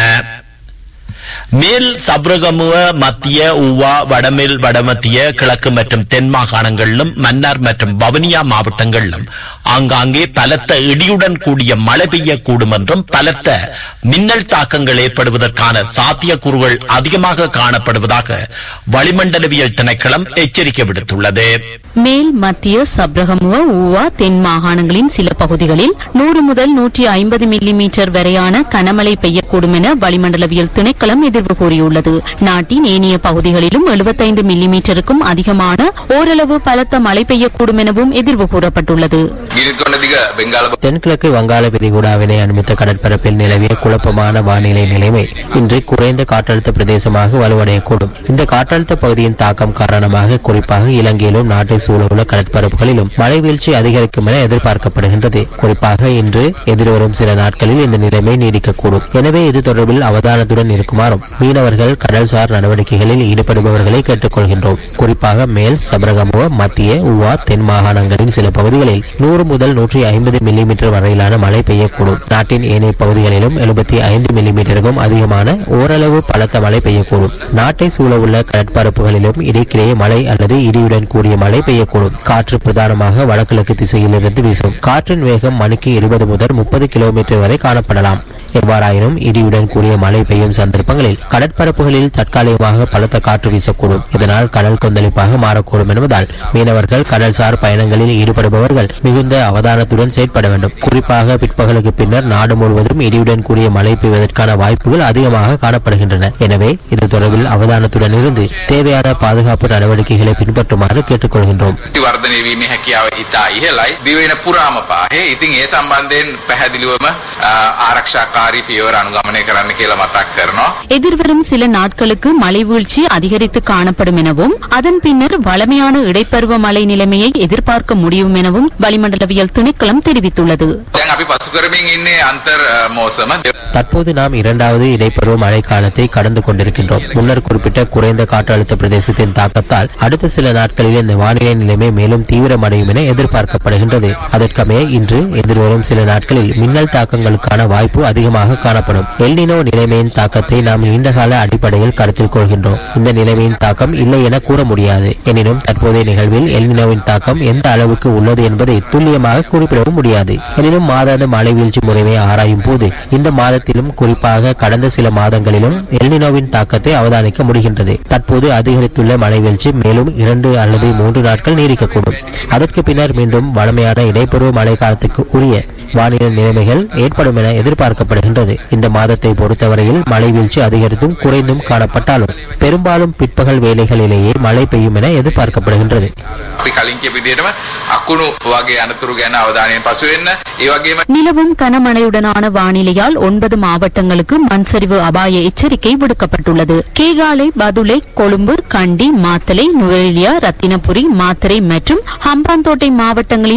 மேல் சப்ரகமுவ மத்திய ஊவா வடமேல் வடமத்திய கிழக்கு மற்றும் தென் மாகாணங்களிலும் மன்னார் மற்றும் வவுனியா மாவட்டங்களிலும் ஆங்காங்கே பலத்த இடியுடன் கூடிய மழை பெய்யக்கூடும் என்றும் பலத்த மின்னல் தாக்கங்கள் ஏற்படுவதற்கான சாத்தியக்கூறுகள் அதிகமாக காணப்படுவதாக வளிமண்டலவியல் திணைக்களம் எச்சரிக்கை விடுத்துள்ளது மேல் மத்திய சப்ரகமுவ ஊவா தென் மாகாணங்களின் சில பகுதிகளில் நூறு முதல் நூற்றி ஐம்பது மில்லி மீட்டர் வரையான கனமழை பெய்யக்கூடும் என வளிமண்டலவியல் திணைக்களம் எதிர்வு கூறியுள்ளது நாட்டின் ஏனைய பகுதிகளிலும் எழுபத்தைந்து மில்லி மீட்டருக்கும் அதிகமான ஓரளவு பலத்த மழை பெய்யக்கூடும் எனவும் எதிர்வு கூறப்பட்டுள்ளது ගිනිත්ගොන්න දිග බෙංගාල தென்கிழக்கு வங்காள விரிகுடாவினை அண்மித்த கடற்பரப்பில் நிலவிய குழப்பமான வானிலை நிலைமை இன்று குறைந்த காற்றழுத்த பிரதேசமாக வலுவடையக்கூடும் இந்த காற்றழுத்த பகுதியின் தாக்கம் காரணமாக குறிப்பாக இலங்கையிலும் நாட்டை சூழவுள்ள கடற்பரப்புகளிலும் மழை வீழ்ச்சி அதிகரிக்கும் என எதிர்பார்க்கப்படுகின்றது குறிப்பாக இன்று எதிர்வரும் சில நாட்களில் இந்த நிலைமை நீடிக்கக்கூடும் எனவே இது தொடர்பில் அவதானத்துடன் இருக்குமாறும் மீனவர்கள் கடல்சார் நடவடிக்கைகளில் ஈடுபடுபவர்களை கேட்டுக்கொள்கின்றோம் குறிப்பாக மேல் சபரகமுவ மத்திய உவா தென் மாகாணங்களின் சில பகுதிகளில் நூறு முதல் நூற்றி ஐம்பது மில்லிமீட்டர் வரையிலான மழை பெய்யக்கூடும் நாட்டின் ஏனைய பகுதிகளிலும் எழுபத்தி ஐந்து மில்லிமீட்டருக்கும் அதிகமான ஓரளவு பலத்த மழை பெய்யக்கூடும் நாட்டை சூழவுள்ள கடற்பரப்புகளிலும் இடைக்கிடையே மழை அல்லது இடியுடன் கூடிய மழை பெய்யக்கூடும் காற்று பிரதானமாக வடகிழக்கு திசையிலிருந்து வீசும் காற்றின் வேகம் மணிக்கு இருபது முதல் முப்பது கிலோமீட்டர் வரை காணப்படலாம் எவ்வாறாயினும் இடியுடன் கூடிய மழை பெய்யும் சந்தர்ப்பங்களில் கடற்பரப்புகளில் தற்காலிகமாக பலத்த காற்று வீசக்கூடும் இதனால் கடல் கொந்தளிப்பாக மாறக்கூடும் என்பதால் மீனவர்கள் கடல்சார் பயணங்களில் ஈடுபடுபவர்கள் மிகுந்த அவதானத்துடன் செயற்பட வேண்டும் குறிப்பாக பிற்பகலுக்கு பின்னர் நாடு முழுவதும் இடியுடன் கூடிய மழை பெய்வதற்கான வாய்ப்புகள் அதிகமாக காணப்படுகின்றன எனவே இது தொடர்பில் அவதானத்துடன் இருந்து தேவையான பாதுகாப்பு நடவடிக்கைகளை பின்பற்றுமாறு கேட்டுக்கொள்கின்றோம் වර්ධනය වීමේ හැකියාව ඉතා ඉහළයි දිවෙන පුරාම පාහේ ඉතින් ඒ සම්බන්ධයෙන් පැහැදිලිවම අ, ආරක්ෂාකාරී පියවර අනුගමනය කරන්න කියලා මතක් කරනවා எதிர்வரும் சில நாட்களுக்கு மழை வீழ்ச்சி அதிகரித்து காணப்படும் எனவும் அதன் பின்னர் வளமையான இடைப்பருவ மழை நிலைமையை எதிர்பார்க்க முடியும் எனவும் வளிமண்டலவியல் திணைக்களம் தெரிவித்துள்ளது දැන් අපි පසු කරමින් ඉන්නේ අන්තර් අ, මෝසම தற்போது நாம் இரண்டாவது இடைப்பருவ மழை காலத்தை கடந்து கொண்டிருக்கின்றோம் முன்னர் குறிப்பிட்ட குறைந்த காற்றழுத்த பிரதேசத்தின் தாக்கத்தால் அடுத்த சில நாட்களில் இந்த வானிலை நிலைமை மேலும் தீவிரமடையும் என எதிர்பார்க்கப்படுகின்றது அதற்கமே இன்று எதிர்வரும் சில நாட்களில் மின்னல் தாக்கங்களுக்கான வாய்ப்பு அதிகமாக காணப்படும் எல்னினோ நிலைமையின் தாக்கத்தை நாம் நீண்டகால அடிப்படையில் கருத்தில் கொள்கின்றோம் இந்த நிலைமையின் தாக்கம் இல்லை என கூற முடியாது எனினும் தற்போதைய நிகழ்வில் எல்னினோவின் தாக்கம் எந்த அளவுக்கு உள்ளது என்பதை துல்லியமாக குறிப்பிடவும் முடியாது எனினும் மாதாந்த மழை வீழ்ச்சி முறையை ஆராயும் போது இந்த மாதத்திலும் குறிப்பாக கடந்த சில மாதங்களிலும் எல்னினோவின் தாக்கத்தை அவதானிக்க முடிகின்றது தற்போது அதிகரித்துள்ள மழை வீழ்ச்சி மேலும் இரண்டு அல்லது மூன்று நாட்கள் நீடிக்கக்கூடும் அதற்கு பின்னர் மீண்டும் வளமையான இடைப்பருவ மழை காலத்துக்கு உரிய வானிலை நிலைமைகள் ஏற்படும் என எதிர்பார்க்கப்படுகின்றது இந்த மாதத்தை பொறுத்தவரையில் மழை வீழ்ச்சி அதிகரித்தும் குறைந்தும் காணப்பட்டாலும் பெரும்பாலும் பிற்பகல் வேளைகளிலேயே மழை பெய்யும் என எதிர்பார்க்கப்படுகின்றது අපි කලින් කියපු විදිහටම අකුණු වගේ අනතුරු ගැන අවධානයෙන් පසු වෙන්න ඒ වගේම நிலவும் கனமழையுடனான வானிலையால் ஒன்பது மாவட்டங்களுக்கு மண்சரிவு அபாய எச்சரிக்கை விடுக்கப்பட்டுள்ளது கேகாலை பதுளை கொழும்பு கண்டி மாத்தலை நுவரெலியா ரத்தினபுரி மாத்தறை மற்றும் ஹம்பாந்தோட்டை மாவட்டங்களின்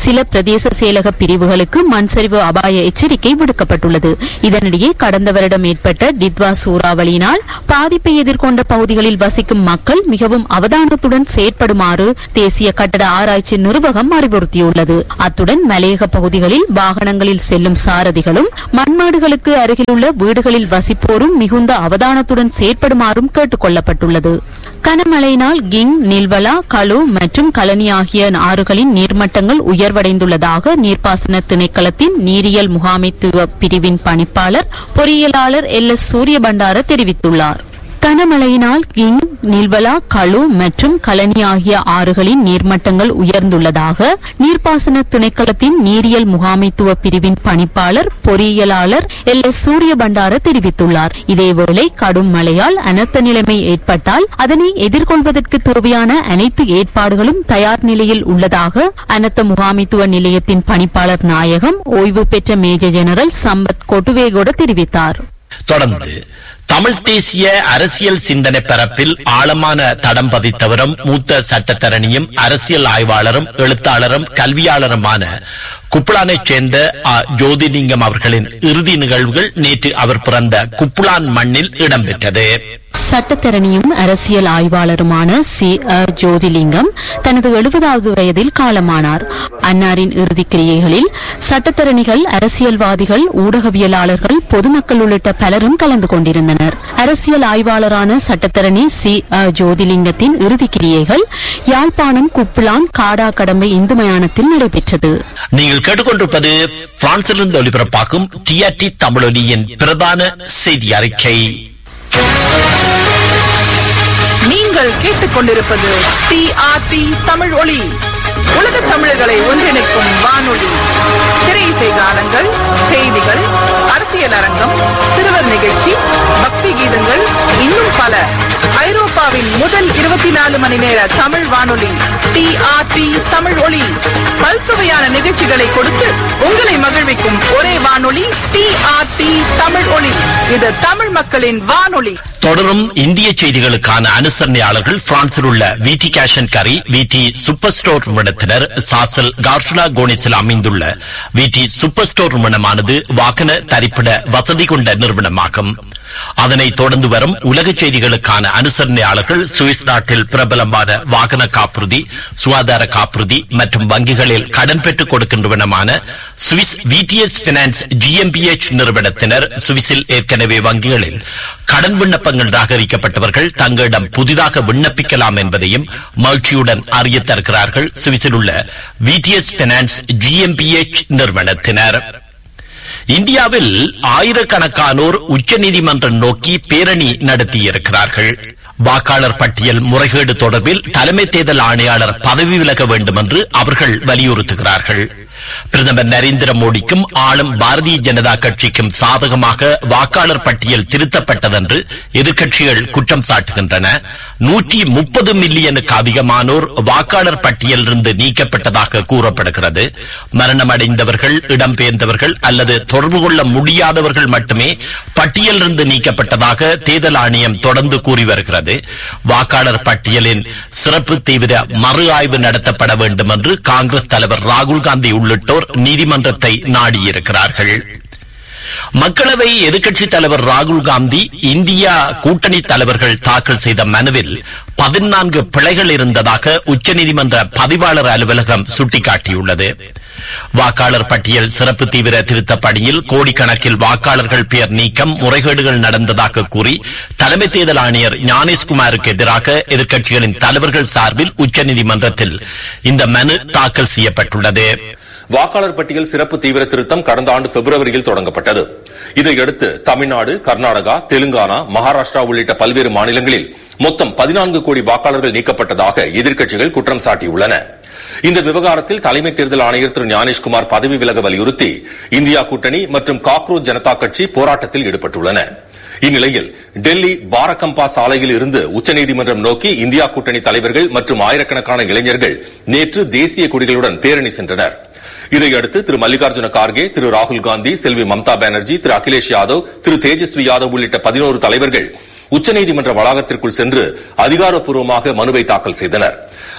சில பிரதேச செயலக பிரிவுகளுக்கு மண் சரிவு அபாய எச்சரிக்கை விடுக்கப்பட்டுள்ளது இதனிடையே கடந்த வருடம் ஏற்பட்ட டித்வா சூறாவளியினால் பாதிப்பை எதிர்கொண்ட பகுதிகளில் வசிக்கும் மக்கள் மிகவும் அவதானத்துடன் செயற்படுமாறு தேசிய கட்டட ஆராய்ச்சி நிர்வாகம் அறிவுறுத்தியுள்ளது அத்துடன் மலையக பகுதிகளில் வாகனங்களில் செல்லும் சாரதிகளும் மண்மாடுகளுக்கு அருகிலுள்ள வீடுகளில் வசிப்போரும் மிகுந்த அவதானத்துடன் செயற்படுமாறும் கேட்டுக் கொள்ளப்பட்டுள்ளது கனமழையினால் கிங் நில்வலா களு மற்றும் கலனி ஆகிய ஆறுகளின் நீர்மட்டங்கள் உயர்வடைந்துள்ளதாக நீர்ப்பாசன திணைக்களத்தின் நீரியல் முகாமைத்துவ பிரிவின் பணிப்பாளர் பொறியியலாளர் எல் எஸ் சூரியபண்டார தெரிவித்துள்ளார் கனமழையினால் கிங் நில்வலா களு மற்றும் கலனி ஆகிய ஆறுகளின் நீர்மட்டங்கள் உயர்ந்துள்ளதாக நீர்ப்பாசன திணைக்களத்தின் நீரியல் முகாமைத்துவ பிரிவின் பணிப்பாளர் பொறியியலாளர் எல் எஸ் சூரியபண்டார தெரிவித்துள்ளார் இதேவேளை கடும் மழையால் அனர்த்த நிலைமை ஏற்பட்டால் அதனை எதிர்கொள்வதற்கு தேவையான அனைத்து ஏற்பாடுகளும் தயார் நிலையில் உள்ளதாக அனர்த்த முகாமைத்துவ நிலையத்தின் பணிப்பாளர் நாயகம் ஓய்வு பெற்ற மேஜர் ஜெனரல் சம்பத் கொட்டுவேகோட தெரிவித்தார் தொடர்ந்து தமிழ் தேசிய அரசியல் சிந்தனை பரப்பில் ஆழமான தடம் பதித்தவரும் மூத்த சட்டத்தரணியும் அரசியல் ஆய்வாளரும் எழுத்தாளரும் கல்வியாளருமான குப்புளானைச் சேர்ந்த அ. ஜோதிலிங்கம் அவர்களின் இறுதி நிகழ்வுகள் நேற்று அவர் பிறந்த குப்புளான் மண்ணில் இடம்பெற்றது சட்டத்தரணியும் அரசியல் ஆய்வாளருமான சி அ ஜோதிலிங்கம் தனது எழுபதாவது வயதில் காலமானார் அன்னாரின் இறுதிக் கிரியைகளில் சட்டத்தரணிகள் அரசியல்வாதிகள் ஊடகவியலாளர்கள் பொதுமக்கள் உள்ளிட்ட பலரும் கலந்து கொண்டிருந்தனர் அரசியல் ஆய்வாளரான சட்டத்தரணி சி அ ஜோதிலிங்கத்தின் இறுதிக் கிரியைகள் யாழ்ப்பாணம் குப்புலான் காடா கடம்பை இந்து மயானத்தில் நடைபெற்றது நீங்கள் கேட்டுக்கொண்டிருப்பது பிரான்சிலிருந்து ஒலிபரப்பாகும் டிஆர்டி தமிழொலியின் பிரதான செய்தி அறிக்கை நீங்கள் கேட்டுக்கொண்டிருப்பது டிஆர்டி தமிழ் ஒளி உலக தமிழர்களை ஒன்றிணைக்கும் வானொலி திரையிசை கானங்கள் செய்திகள் அரசியல் அரங்கம் சிறுவர் நிகழ்ச்சி பக்தி கீதங்கள் இன்னும் பல ஐரோப்பாவின் முதல் இருபத்தி நாலு மணி நேர தமிழ் வானொலி டிஆர்டி தமிழ் ஒளி பல்சுவையான நிகழ்ச்சிகளை கொடுத்து உங்களை மகிழ்விக்கும் ஒரே வானொலி டிஆர்டி தமிழ் ஒளி இது தமிழ் மக்களின் வானொலி தொடரும் இந்திய செய்திகளுக்கான அனுசரணையாளர்கள் பிரான்சில் உள்ள விடி கேஷன் கரி விடி சூப்பர் ஸ்டோர் நிறுவனத்தினர் சாசல் கார்ஷுலா கோனிஸில் அமைந்துள்ள விடி சூப்பர் ஸ்டோர் நிறுவனமானது வாகன தரிப்பிட வசதி கொண்ட நிறுவனமாகும் அதனைத் தொடர்ந்து வரும் உலக செய்திகளுக்கான அனுசரணையாளர்கள் சுவிஸ் நாட்டில் பிரபலமான வாகன காப்புறுதி சுகாதார காப்புறுதி மற்றும் வங்கிகளில் கடன் பெற்றுக் கொடுக்கின்றவனமான சுவிஸ் விடிஎஸ் பினான்ஸ் ஜிஎம்பிஎச் நிறுவனத்தினர் சுவிஸில் ஏற்கனவே வங்கிகளில் கடன் விண்ணப்பங்கள் நிராகரிக்கப்பட்டவர்கள் தங்களிடம் புதிதாக விண்ணப்பிக்கலாம் என்பதையும் மகிழ்ச்சியுடன் அறிய தருகிறார்கள் சுவிஸில் உள்ள விடிஎஸ் பினான்ஸ் ஜிஎம்பிஎச் நிறுவனத்தினர் இந்தியாவில் ஆயிரக்கணக்கானோர் உச்சநீதிமன்றம் நோக்கி பேரணி நடத்தியிருக்கிறார்கள் வாக்காளர் பட்டியல் முறைகேடு தொடர்பில் தலைமை தேர்தல் ஆணையாளர் பதவி விலக வேண்டும் என்று அவர்கள் வலியுறுத்துகிறார்கள் பிரதமர் நரேந்திர மோடிக்கும் ஆளும் பாரதிய ஜனதா கட்சிக்கும் சாதகமாக வாக்காளர் பட்டியல் திருத்தப்பட்டதென்று எதிர்க்கட்சிகள் குற்றம் சாட்டுகின்றன நூற்றி முப்பது மில்லியனுக்கு அதிகமானோர் வாக்காளர் பட்டியலிருந்து நீக்கப்பட்டதாக கூறப்படுகிறது மரணமடைந்தவர்கள் இடம்பெயர்ந்தவர்கள் அல்லது தொடர்பு கொள்ள முடியாதவர்கள் மட்டுமே பட்டியலிருந்து நீக்கப்பட்டதாக தேர்தல் ஆணையம் தொடர்ந்து கூறி வருகிறது வாக்காளர் பட்டியலின் சிறப்பு தீவிர மறு ஆய்வு நடத்தப்பட வேண்டும் என்று காங்கிரஸ் தலைவர் ராகுல் காந்தி உள்ளிட்டோர் நீதிமன்றத்தை நாடியிருக்கிறார்கள் மக்களவை எதிர்க்கட்சித் தலைவர் ராகுல் காந்தி இந்தியா கூட்டணி தலைவர்கள் தாக்கல் செய்த மனுவில் பதினான்கு பிழைகள் இருந்ததாக உச்சநீதிமன்ற பதிவாளர் அலுவலகம் சுட்டிக்காட்டியுள்ளது வாக்காளர் பட்டியல் சிறப்பு தீவிர திருத்தப் பணியில் கோடிக்கணக்கில் வாக்காளர்கள் பெயர் நீக்கம் முறைகேடுகள் நடந்ததாக கூறி தலைமை தேர்தல் ஆணையர் ஞானேஷ்குமாருக்கு எதிராக எதிர்க்கட்சிகளின் தலைவர்கள் சார்பில் உச்சநீதிமன்றத்தில் இந்த மனு தாக்கல் செய்யப்பட்டுள்ளது வாக்காளர் பட்டியல் சிறப்பு தீவிர திருத்தம் கடந்த ஆண்டு பிப்ரவரியில் தொடங்கப்பட்டது இதையடுத்து தமிழ்நாடு கர்நாடகா தெலுங்கானா மகாராஷ்டிரா உள்ளிட்ட பல்வேறு மாநிலங்களில் மொத்தம் பதினான்கு கோடி வாக்காளர்கள் நீக்கப்பட்டதாக எதிர்க்கட்சிகள் குற்றம் சாட்டியுள்ளன இந்த விவகாரத்தில் தலைமை தேர்தல் ஆணையர் திரு ஞானேஷ்குமார் பதவி விலக வலியுறுத்தி இந்தியா கூட்டணி மற்றும் காக்ரோச் ஜனதா கட்சி போராட்டத்தில் ஈடுபட்டுள்ளன இந்நிலையில் டெல்லி பாரகம்பா சாலையில் இருந்து உச்சநீதிமன்றம் நோக்கி இந்தியா கூட்டணி தலைவர்கள் மற்றும் ஆயிரக்கணக்கான இளைஞர்கள் நேற்று தேசிய கொடிகளுடன் பேரணி சென்றனர் இதையடுத்து திரு மல்லிகார்ஜுன கார்கே திரு ராகுல் காந்தி செல்வி மம்தா பானர்ஜி திரு அகிலேஷ் யாதவ் திரு தேஜஸ்வி யாதவ் உள்ளிட்ட பதினோரு தலைவர்கள் உச்சநீதிமன்ற வளாகத்திற்குள் சென்று அதிகாரப்பூர்வமாக மனுவை தாக்கல் செய்தனர்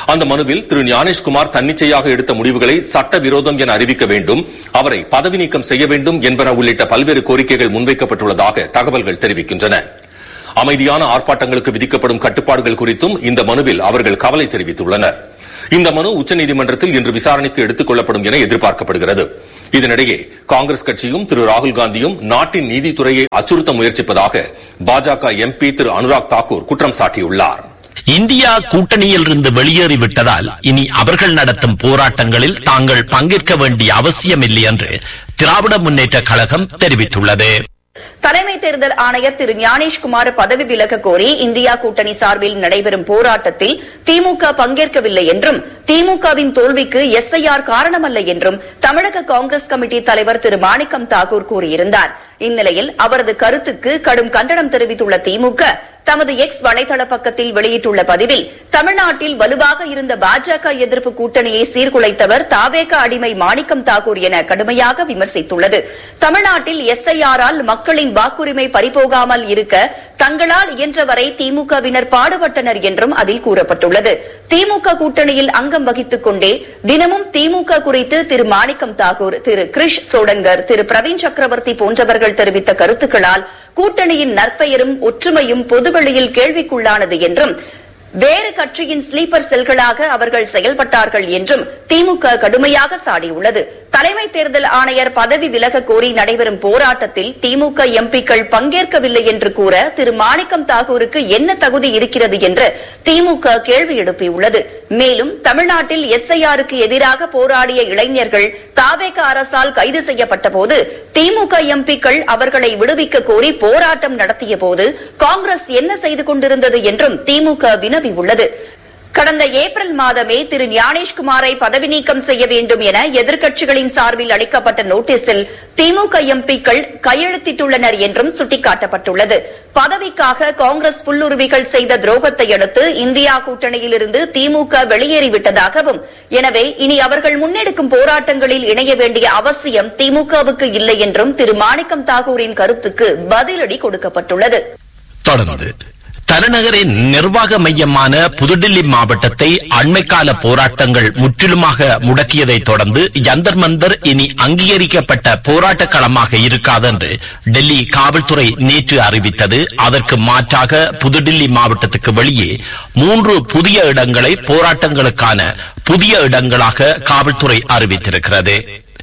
அந்த மனுவில் திரு ஞானேஷ்குமார் தன்னிச்சையாக எடுத்த முடிவுகளை சட்டவிரோதம் என அறிவிக்க வேண்டும் அவரை பதவி நீக்கம் செய்ய வேண்டும் என்பன உள்ளிட்ட பல்வேறு கோரிக்கைகள் முன்வைக்கப்பட்டுள்ளதாக தகவல்கள் தெரிவிக்கின்றன அமைதியான ஆர்ப்பாட்டங்களுக்கு விதிக்கப்படும் கட்டுப்பாடுகள் குறித்தும் இந்த மனுவில் அவர்கள் கவலை தெரிவித்துள்ளனர் இந்த மனு உச்சநீதிமன்றத்தில் இன்று விசாரணைக்கு எடுத்துக் கொள்ளப்படும் என எதிர்பார்க்கப்படுகிறது இதனிடையே காங்கிரஸ் கட்சியும் திரு ராகுல் காந்தியும் நாட்டின் நீதித்துறையை அச்சுறுத்த முயற்சிப்பதாக பாஜக எம்பி திரு அனுராக் தாக்கூர் குற்றம் சாட்டியுள்ளார் இந்தியா கூட்டணியில் இருந்து வெளியேறிவிட்டதால் இனி அவர்கள் நடத்தும் போராட்டங்களில் தாங்கள் பங்கேற்க வேண்டிய அவசியமில்லை என்று திராவிட முன்னேற்ற கழகம் தெரிவித்துள்ளது தலைமை தேர்தல் ஆணையர் திரு ஞானேஷ்குமார் பதவி விலக கோரி இந்தியா கூட்டணி சார்பில் நடைபெறும் போராட்டத்தில் திமுக பங்கேற்கவில்லை என்றும் திமுகவின் தோல்விக்கு எஸ்ஐஆர் காரணமல்ல என்றும் தமிழக காங்கிரஸ் கமிட்டி தலைவர் திரு மாணிக்கம் தாக்கூர் கூறியிருந்தார் இந்நிலையில் அவரது கருத்துக்கு கடும் கண்டனம் தெரிவித்துள்ள திமுக தமது எக்ஸ் வலைதள பக்கத்தில் வெளியிட்டுள்ள பதிவில் தமிழ்நாட்டில் வலுவாக இருந்த பாஜக எதிர்ப்பு கூட்டணியை சீர்குலைத்தவர் தாவேக அடிமை மாணிக்கம் தாக்கூர் என கடுமையாக விமர்சித்துள்ளது தமிழ்நாட்டில் எஸ்ஐஆரால் மக்களின் வாக்குரிமை பறிபோகாமல் இருக்க தங்களால் இயன்றவரை திமுகவினர் பாடுபட்டனர் என்றும் அதில் கூறப்பட்டுள்ளது திமுக கூட்டணியில் அங்கம் வகித்துக் கொண்டே தினமும் திமுக குறித்து திரு மாணிக்கம் தாக்கூர் திரு கிரிஷ் சோடங்கர் திரு பிரவீன் சக்கரவர்த்தி போன்றவர்கள் தெரிவித்த கருத்துக்களால் கூட்டணியின் நற்பெயரும் ஒற்றுமையும் பொதுவெளியில் கேள்விக்குள்ளானது என்றும் வேறு கட்சியின் ஸ்லீப்பர் செல்களாக அவர்கள் செயல்பட்டார்கள் என்றும் திமுக கடுமையாக சாடியுள்ளது தலைமை தேர்தல் ஆணையர் பதவி விலக கோரி நடைபெறும் போராட்டத்தில் திமுக எம்பிக்கள் பங்கேற்கவில்லை என்று கூற திரு மாணிக்கம் தாகூருக்கு என்ன தகுதி இருக்கிறது என்று திமுக கேள்வி எழுப்பியுள்ளது மேலும் தமிழ்நாட்டில் எஸ்ஐஆருக்கு எதிராக போராடிய இளைஞர்கள் தாவேக அரசால் கைது செய்யப்பட்ட போது திமுக எம்பிக்கள் அவர்களை விடுவிக்க கோரி போராட்டம் நடத்திய போது காங்கிரஸ் என்ன செய்து கொண்டிருந்தது என்றும் திமுக வினவியுள்ளது கடந்த ஏப்ரல் மாதமே திரு ஞானேஷ்குமாரை பதவி நீக்கம் செய்ய வேண்டும் என எதிர்க்கட்சிகளின் சார்பில் அளிக்கப்பட்ட நோட்டீஸில் திமுக எம்பிக்கள் கையெழுத்திட்டுள்ளனர் என்றும் சுட்டிக்காட்டப்பட்டுள்ளது பதவிக்காக காங்கிரஸ் புல்லுருவிகள் செய்த துரோகத்தை அடுத்து இந்தியா கூட்டணியிலிருந்து திமுக வெளியேறிவிட்டதாகவும் எனவே இனி அவர்கள் முன்னெடுக்கும் போராட்டங்களில் இணைய வேண்டிய அவசியம் திமுகவுக்கு இல்லை என்றும் திரு மாணிக்கம் தாகூரின் கருத்துக்கு பதிலடி கொடுக்கப்பட்டுள்ளது தொடர்ந்து தலைநகரின் நிர்வாக மையமான புதுடில்லி மாவட்டத்தை அண்மைக்கால போராட்டங்கள் முற்றிலுமாக முடக்கியதைத் தொடர்ந்து யந்தர் மந்தர் இனி அங்கீகரிக்கப்பட்ட போராட்ட களமாக இருக்காது என்று டெல்லி காவல்துறை நேற்று அறிவித்தது அதற்கு மாற்றாக புதுடில்லி மாவட்டத்துக்கு வெளியே மூன்று புதிய இடங்களை போராட்டங்களுக்கான புதிய இடங்களாக காவல்துறை அறிவித்திருக்கிறது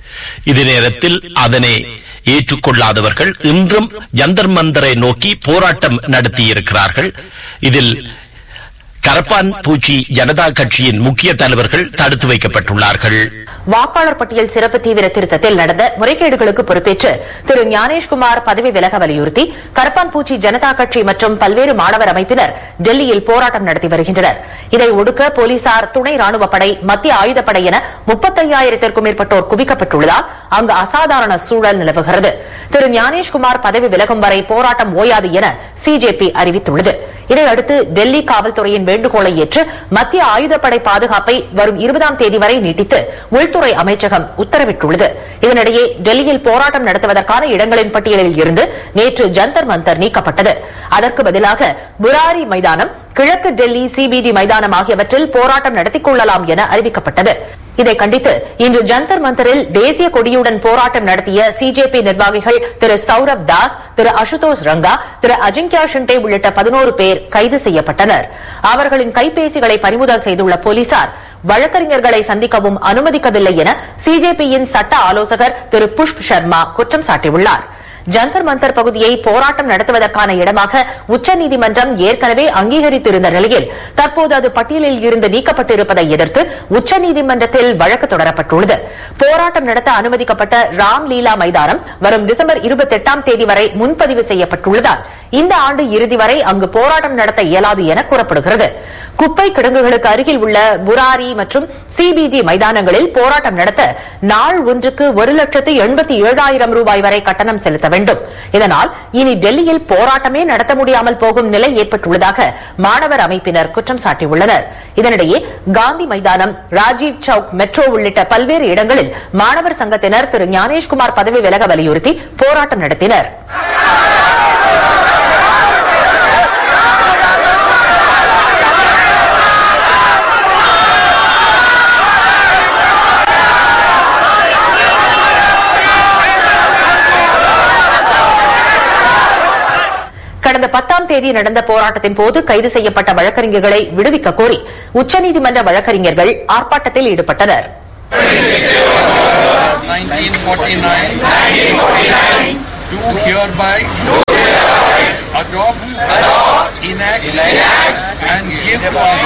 இதே நேரத்தில் அதனை ஏற்றுக்கொள்ளாதவர்கள் இன்றும் ஜந்தர் மந்தரை நோக்கி போராட்டம் நடத்தியிருக்கிறார்கள் இதில் கரப்பான் பூச்சி ஜனதா கட்சியின் முக்கிய தலைவர்கள் தடுத்து வைக்கப்பட்டுள்ளார்கள் வாக்காளர் பட்டியல் சிறப்பு தீவிர திருத்தத்தில் நடந்த முறைகேடுகளுக்கு பொறுப்பேற்று திரு ஞானேஷ்குமார் பதவி விலக வலியுறுத்தி கரப்பான்பூச்சி ஜனதா கட்சி மற்றும் பல்வேறு மாணவர் அமைப்பினர் டெல்லியில் போராட்டம் நடத்தி வருகின்றனர் இதை ஒடுக்க போலீசார் துணை ராணுவப் படை மத்திய ஆயுதப்படை என முப்பத்தையாயிரத்திற்கும் மேற்பட்டோர் குவிக்கப்பட்டுள்ளதால் அங்கு அசாதாரண சூழல் நிலவுகிறது திரு ஞானேஷ்குமார் பதவி விலகும் வரை போராட்டம் ஓயாது என சிஜேபி அறிவித்துள்ளது இதையடுத்து டெல்லி காவல்துறையின் வேண்டுகோளை ஏற்று மத்திய ஆயுதப்படை பாதுகாப்பை வரும் இருபதாம் தேதி வரை நீட்டித்து உள்துறை அமைச்சகம் உத்தரவிட்டுள்ளது இதனிடையே டெல்லியில் போராட்டம் நடத்துவதற்கான இடங்களின் பட்டியலில் இருந்து நேற்று ஜந்தர் மந்தர் நீக்கப்பட்டது அதற்கு பதிலாக புராரி மைதானம் கிழக்கு டெல்லி சிபிடி மைதானம் ஆகியவற்றில் போராட்டம் நடத்திக் கொள்ளலாம் என அறிவிக்கப்பட்டது இதை கண்டித்து இன்று ஜந்தர் மந்தரில் தேசிய கொடியுடன் போராட்டம் நடத்திய சிஜேபி நிர்வாகிகள் திரு சௌரப் தாஸ் திரு அசுதோஷ் ரங்கா திரு அஜிங்கியா ஷிண்டே உள்ளிட்ட பதினோரு பேர் கைது செய்யப்பட்டனர் அவர்களின் கைபேசிகளை பறிமுதல் செய்துள்ள போலீசார் வழக்கறிஞர்களை சந்திக்கவும் அனுமதிக்கவில்லை என சிஜேபியின் சட்ட ஆலோசகர் திரு புஷ்ப் சர்மா குற்றம் சாட்டியுள்ளார் ஜந்தர் மந்தர் பகுதியை போராட்டம் நடத்துவதற்கான இடமாக உச்சநீதிமன்றம் ஏற்கனவே அங்கீகரித்திருந்த நிலையில் தற்போது அது பட்டியலில் இருந்து நீக்கப்பட்டிருப்பதை எதிர்த்து உச்சநீதிமன்றத்தில் வழக்கு தொடரப்பட்டுள்ளது போராட்டம் நடத்த அனுமதிக்கப்பட்ட ராம் லீலா மைதானம் வரும் டிசம்பர் இருபத்தி எட்டாம் தேதி வரை முன்பதிவு செய்யப்பட்டுள்ளதால் இந்த ஆண்டு இறுதி வரை அங்கு போராட்டம் நடத்த இயலாது என கூறப்படுகிறது குப்பை கிடங்குகளுக்கு அருகில் உள்ள புராரி மற்றும் சிபிடி மைதானங்களில் போராட்டம் நடத்த நாள் ஒன்றுக்கு ஒரு லட்சத்து எண்பத்தி ஏழாயிரம் ரூபாய் வரை கட்டணம் செலுத்த வேண்டும் இதனால் இனி டெல்லியில் போராட்டமே நடத்த முடியாமல் போகும் நிலை ஏற்பட்டுள்ளதாக மாணவர் அமைப்பினர் குற்றம் சாட்டியுள்ளனர் இதனிடையே காந்தி மைதானம் ராஜீவ் சவுக் மெட்ரோ உள்ளிட்ட பல்வேறு இடங்களில் மாணவர் சங்கத்தினர் திரு ஞானேஷ்குமார் பதவி விலக வலியுறுத்தி போராட்டம் நடத்தினர் கடந்த பத்தாம் தேதி நடந்த போராட்டத்தின் போது கைது செய்யப்பட்ட வழக்கறிஞர்களை விடுவிக்க கோரி உச்சநீதிமன்ற வழக்கறிஞர்கள் ஆர்ப்பாட்டத்தில் ஈடுபட்டனர் 1949 do hereby adopt, enact, and give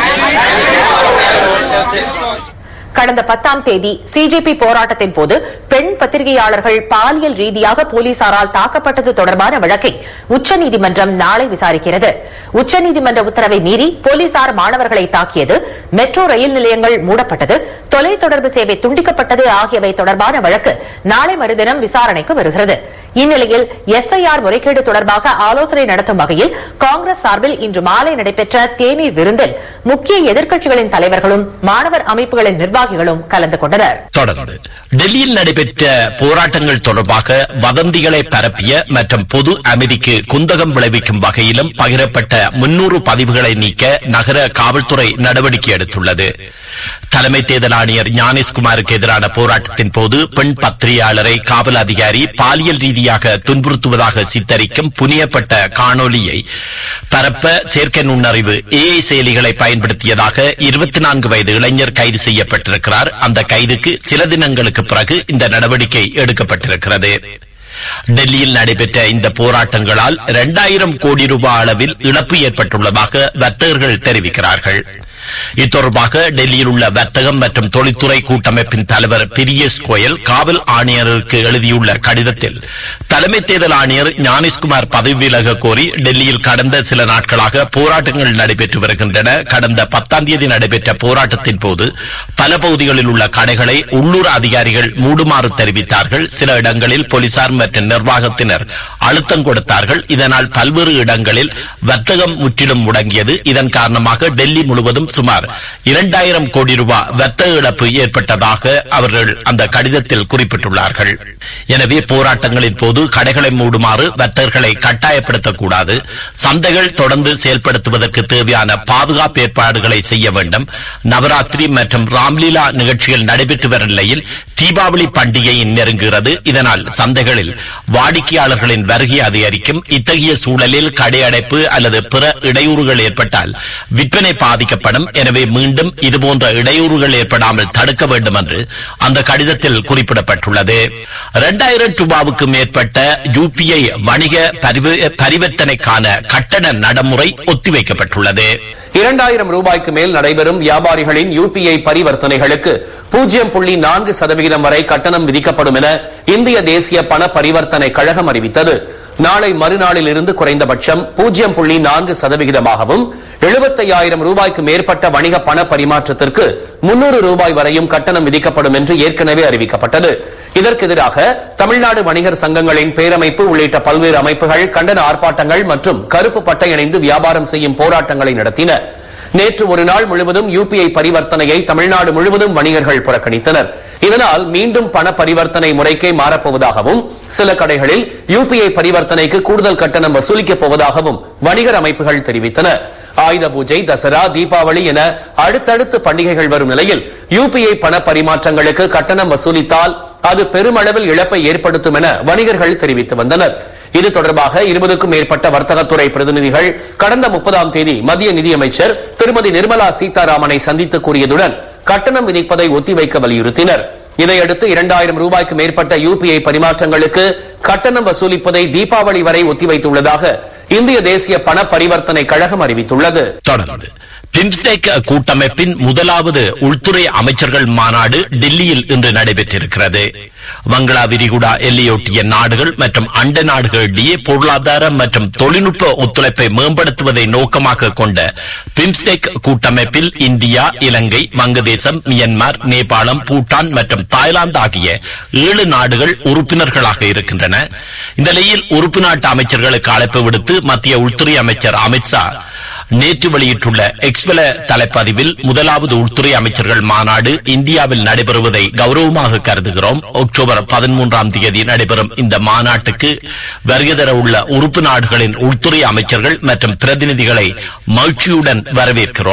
ourselves கடந்த பத்தாம் தேதி சிஜேபி போராட்டத்தின் போது பெண் பத்திரிகையாளர்கள் பாலியல் ரீதியாக போலீசாரால் தாக்கப்பட்டது தொடர்பான வழக்கை உச்சநீதிமன்றம் நாளை விசாரிக்கிறது உச்சநீதிமன்ற உத்தரவை மீறி போலீசார் மாணவர்களை தாக்கியது மெட்ரோ ரயில் நிலையங்கள் மூடப்பட்டது தொலைத்தொடர்பு சேவை துண்டிக்கப்பட்டது ஆகியவை தொடர்பான வழக்கு நாளை மறுதினம் விசாரணைக்கு வருகிறது இந்நிலையில் எஸ்ஐஆர் முறைகேடு தொடர்பாக ஆலோசனை நடத்தும் வகையில் காங்கிரஸ் சார்பில் இன்று மாலை நடைபெற்ற தேநீர் விருந்தில் முக்கிய எதிர்க்கட்சிகளின் தலைவர்களும் மாணவர் அமைப்புகளின் நிர்வாகிகளும் கலந்து கொண்டனர் தொடர்ந்து டெல்லியில் நடைபெற்ற போராட்டங்கள் தொடர்பாக வதந்திகளை பரப்பிய மற்றும் பொது அமைதிக்கு குந்தகம் விளைவிக்கும் வகையிலும் பகிரப்பட்ட முன்னூறு பதிவுகளை நீக்க நகர காவல்துறை நடவடிக்கை எடுத்துள்ளது தலைமை தேர்தல் ஆணையர் ஞானேஷ்குமாருக்கு எதிரான போராட்டத்தின் போது பெண் பத்திரிகையாளரை காவல் அதிகாரி பாலியல் ரீதியாக துன்புறுத்துவதாக சித்தரிக்கும் புனியப்பட்ட காணொலியை பரப்ப செயற்கை நுண்ணறிவு ஏஐ செயலிகளை பயன்படுத்தியதாக இருபத்தி நான்கு வயது இளைஞர் கைது செய்யப்பட்டிருக்கிறார் அந்த கைதுக்கு சில தினங்களுக்கு பிறகு இந்த நடவடிக்கை எடுக்கப்பட்டிருக்கிறது டெல்லியில் நடைபெற்ற இந்த போராட்டங்களால் இரண்டாயிரம் கோடி ரூபாய் அளவில் இழப்பு ஏற்பட்டுள்ளதாக வர்த்தகர்கள் தெரிவிக்கிறார்கள் இத்தொடர்பாக டெல்லியில் உள்ள வர்த்தகம் மற்றும் தொழில்துறை கூட்டமைப்பின் தலைவர் பிரியஸ் கோயல் காவல் ஆணையருக்கு எழுதியுள்ள கடிதத்தில் தலைமை தேர்தல் ஆணையர் ஞானேஷ்குமார் பதவி விலக கோரி டெல்லியில் கடந்த சில நாட்களாக போராட்டங்கள் நடைபெற்று வருகின்றன கடந்த பத்தாம் தேதி நடைபெற்ற போராட்டத்தின் போது பல பகுதிகளில் உள்ள கடைகளை உள்ளூர் அதிகாரிகள் மூடுமாறு தெரிவித்தார்கள் சில இடங்களில் போலீசார் மற்றும் நிர்வாகத்தினர் அழுத்தம் கொடுத்தார்கள் இதனால் பல்வேறு இடங்களில் வர்த்தகம் முற்றிலும் முடங்கியது இதன் காரணமாக டெல்லி முழுவதும் சுமார் இரண்டாயிரம் கோடி ரூபாய் வர்த்தக இழப்பு ஏற்பட்டதாக அவர்கள் அந்த கடிதத்தில் குறிப்பிட்டுள்ளார்கள் எனவே போராட்டங்களின் போது கடைகளை மூடுமாறு வர்த்தகர்களை கட்டாயப்படுத்தக்கூடாது சந்தைகள் தொடர்ந்து செயல்படுத்துவதற்கு தேவையான பாதுகாப்பு ஏற்பாடுகளை செய்ய வேண்டும் நவராத்திரி மற்றும் ராம்லீலா நிகழ்ச்சிகள் நடைபெற்று வரும் நிலையில் தீபாவளி பண்டிகை நெருங்குகிறது இதனால் சந்தைகளில் வாடிக்கையாளர்களின் வருகை அதிகரிக்கும் இத்தகைய சூழலில் கடை அடைப்பு அல்லது பிற இடையூறுகள் ஏற்பட்டால் விற்பனை பாதிக்கப்படும் எனவே மீண்டும் இதுபோன்ற இடையூறுகள் ஏற்படாமல் தடுக்க வேண்டும் என்று அந்த கடிதத்தில் குறிப்பிடப்பட்டுள்ளது இரண்டாயிரம் ரூபாவுக்கு மேற்பட்ட யூபிஐ வணிக பரிவ- பரிவர்த்தனைக்கான கட்டண நடைமுறை ஒத்திவைக்கப்பட்டுள்ளது இரண்டாயிரம் ரூபாய்க்கு மேல் நடைபெறும் வியாபாரிகளின் யுபிஐ பரிவர்த்தனைகளுக்கு பூஜ்ஜியம் புள்ளி நான்கு சதவிகிதம் வரை கட்டணம் விதிக்கப்படும் என இந்திய தேசிய பண பரிவர்த்தனை கழகம் அறிவித்தது நாளை மறுநாளில் இருந்து குறைந்தபட்சம் பூஜ்ஜியம் புள்ளி நான்கு சதவிகிதமாகவும் எழுபத்தையாயிரம் ரூபாய்க்கு மேற்பட்ட வணிக பண பரிமாற்றத்திற்கு முன்னூறு ரூபாய் வரையும் கட்டணம் விதிக்கப்படும் என்று ஏற்கனவே அறிவிக்கப்பட்டது இதற்கு எதிராக தமிழ்நாடு வணிகர் சங்கங்களின் பேரமைப்பு உள்ளிட்ட பல்வேறு அமைப்புகள் கண்டன ஆர்ப்பாட்டங்கள் மற்றும் கருப்பு பட்டை அணிந்து வியாபாரம் செய்யும் போராட்டங்களை நடத்தின நேற்று ஒரு நாள் முழுவதும் யுபிஐ பரிவர்த்தனையை தமிழ்நாடு முழுவதும் வணிகர்கள் புறக்கணித்தனர் இதனால் மீண்டும் பண பரிவர்த்தனை முறைக்கே மாறப்போவதாகவும் சில கடைகளில் யுபிஐ பரிவர்த்தனைக்கு கூடுதல் கட்டணம் வசூலிக்கப் போவதாகவும் வணிகர் அமைப்புகள் தெரிவித்தன ஆயுத பூஜை தசரா தீபாவளி என அடுத்தடுத்து பண்டிகைகள் வரும் நிலையில் யுபிஐ பண பரிமாற்றங்களுக்கு கட்டணம் வசூலித்தால் அது பெருமளவில் இழப்பை ஏற்படுத்தும் என வணிகர்கள் தெரிவித்து வந்தனர் இது தொடர்பாக இருபதுக்கும் மேற்பட்ட வர்த்தகத்துறை பிரதிநிதிகள் கடந்த முப்பதாம் தேதி மத்திய நிதியமைச்சர் திருமதி நிர்மலா சீதாராமனை சந்தித்து கூறியதுடன் கட்டணம் விதிப்பதை ஒத்திவைக்க வலியுறுத்தினர் இதையடுத்து இரண்டாயிரம் ரூபாய்க்கு மேற்பட்ட யுபிஐ பரிமாற்றங்களுக்கு கட்டணம் வசூலிப்பதை தீபாவளி வரை ஒத்திவைத்துள்ளதாக இந்திய தேசிய பண பரிவர்த்தனை கழகம் அறிவித்துள்ளது தொடர்ந்து பிம்ஸ்டெக் கூட்டமைப்பின் முதலாவது உள்துறை அமைச்சர்கள் மாநாடு டெல்லியில் இன்று நடைபெற்றிருக்கிறது வங்களா விரிகுடா எல்லையொட்டிய நாடுகள் மற்றும் அண்ட நாடுகளிடையே பொருளாதார மற்றும் தொழில்நுட்ப ஒத்துழைப்பை மேம்படுத்துவதை நோக்கமாக கொண்ட பிம்ஸ்டெக் கூட்டமைப்பில் இந்தியா இலங்கை வங்கதேசம் மியன்மார் நேபாளம் பூட்டான் மற்றும் தாய்லாந்து ஆகிய ஏழு நாடுகள் உறுப்பினர்களாக இருக்கின்றன இந்த நிலையில் உறுப்பு நாட்டு அமைச்சர்களுக்கு அழைப்பு விடுத்து மத்திய உள்துறை அமைச்சர் அமித்ஷா நேற்று வெளியிட்டுள்ள எக்ஸ்வல தலைப்பதிவில் முதலாவது உள்துறை அமைச்சர்கள் மாநாடு இந்தியாவில் நடைபெறுவதை கௌரவமாக கருதுகிறோம் அக்டோபர் பதிமூன்றாம் தேதி நடைபெறும் இந்த மாநாட்டுக்கு வருகை தர உள்ள உறுப்பு நாடுகளின் உள்துறை அமைச்சர்கள் மற்றும் பிரதிநிதிகளை மகிழ்ச்சியுடன் வரவேற்கிறோம்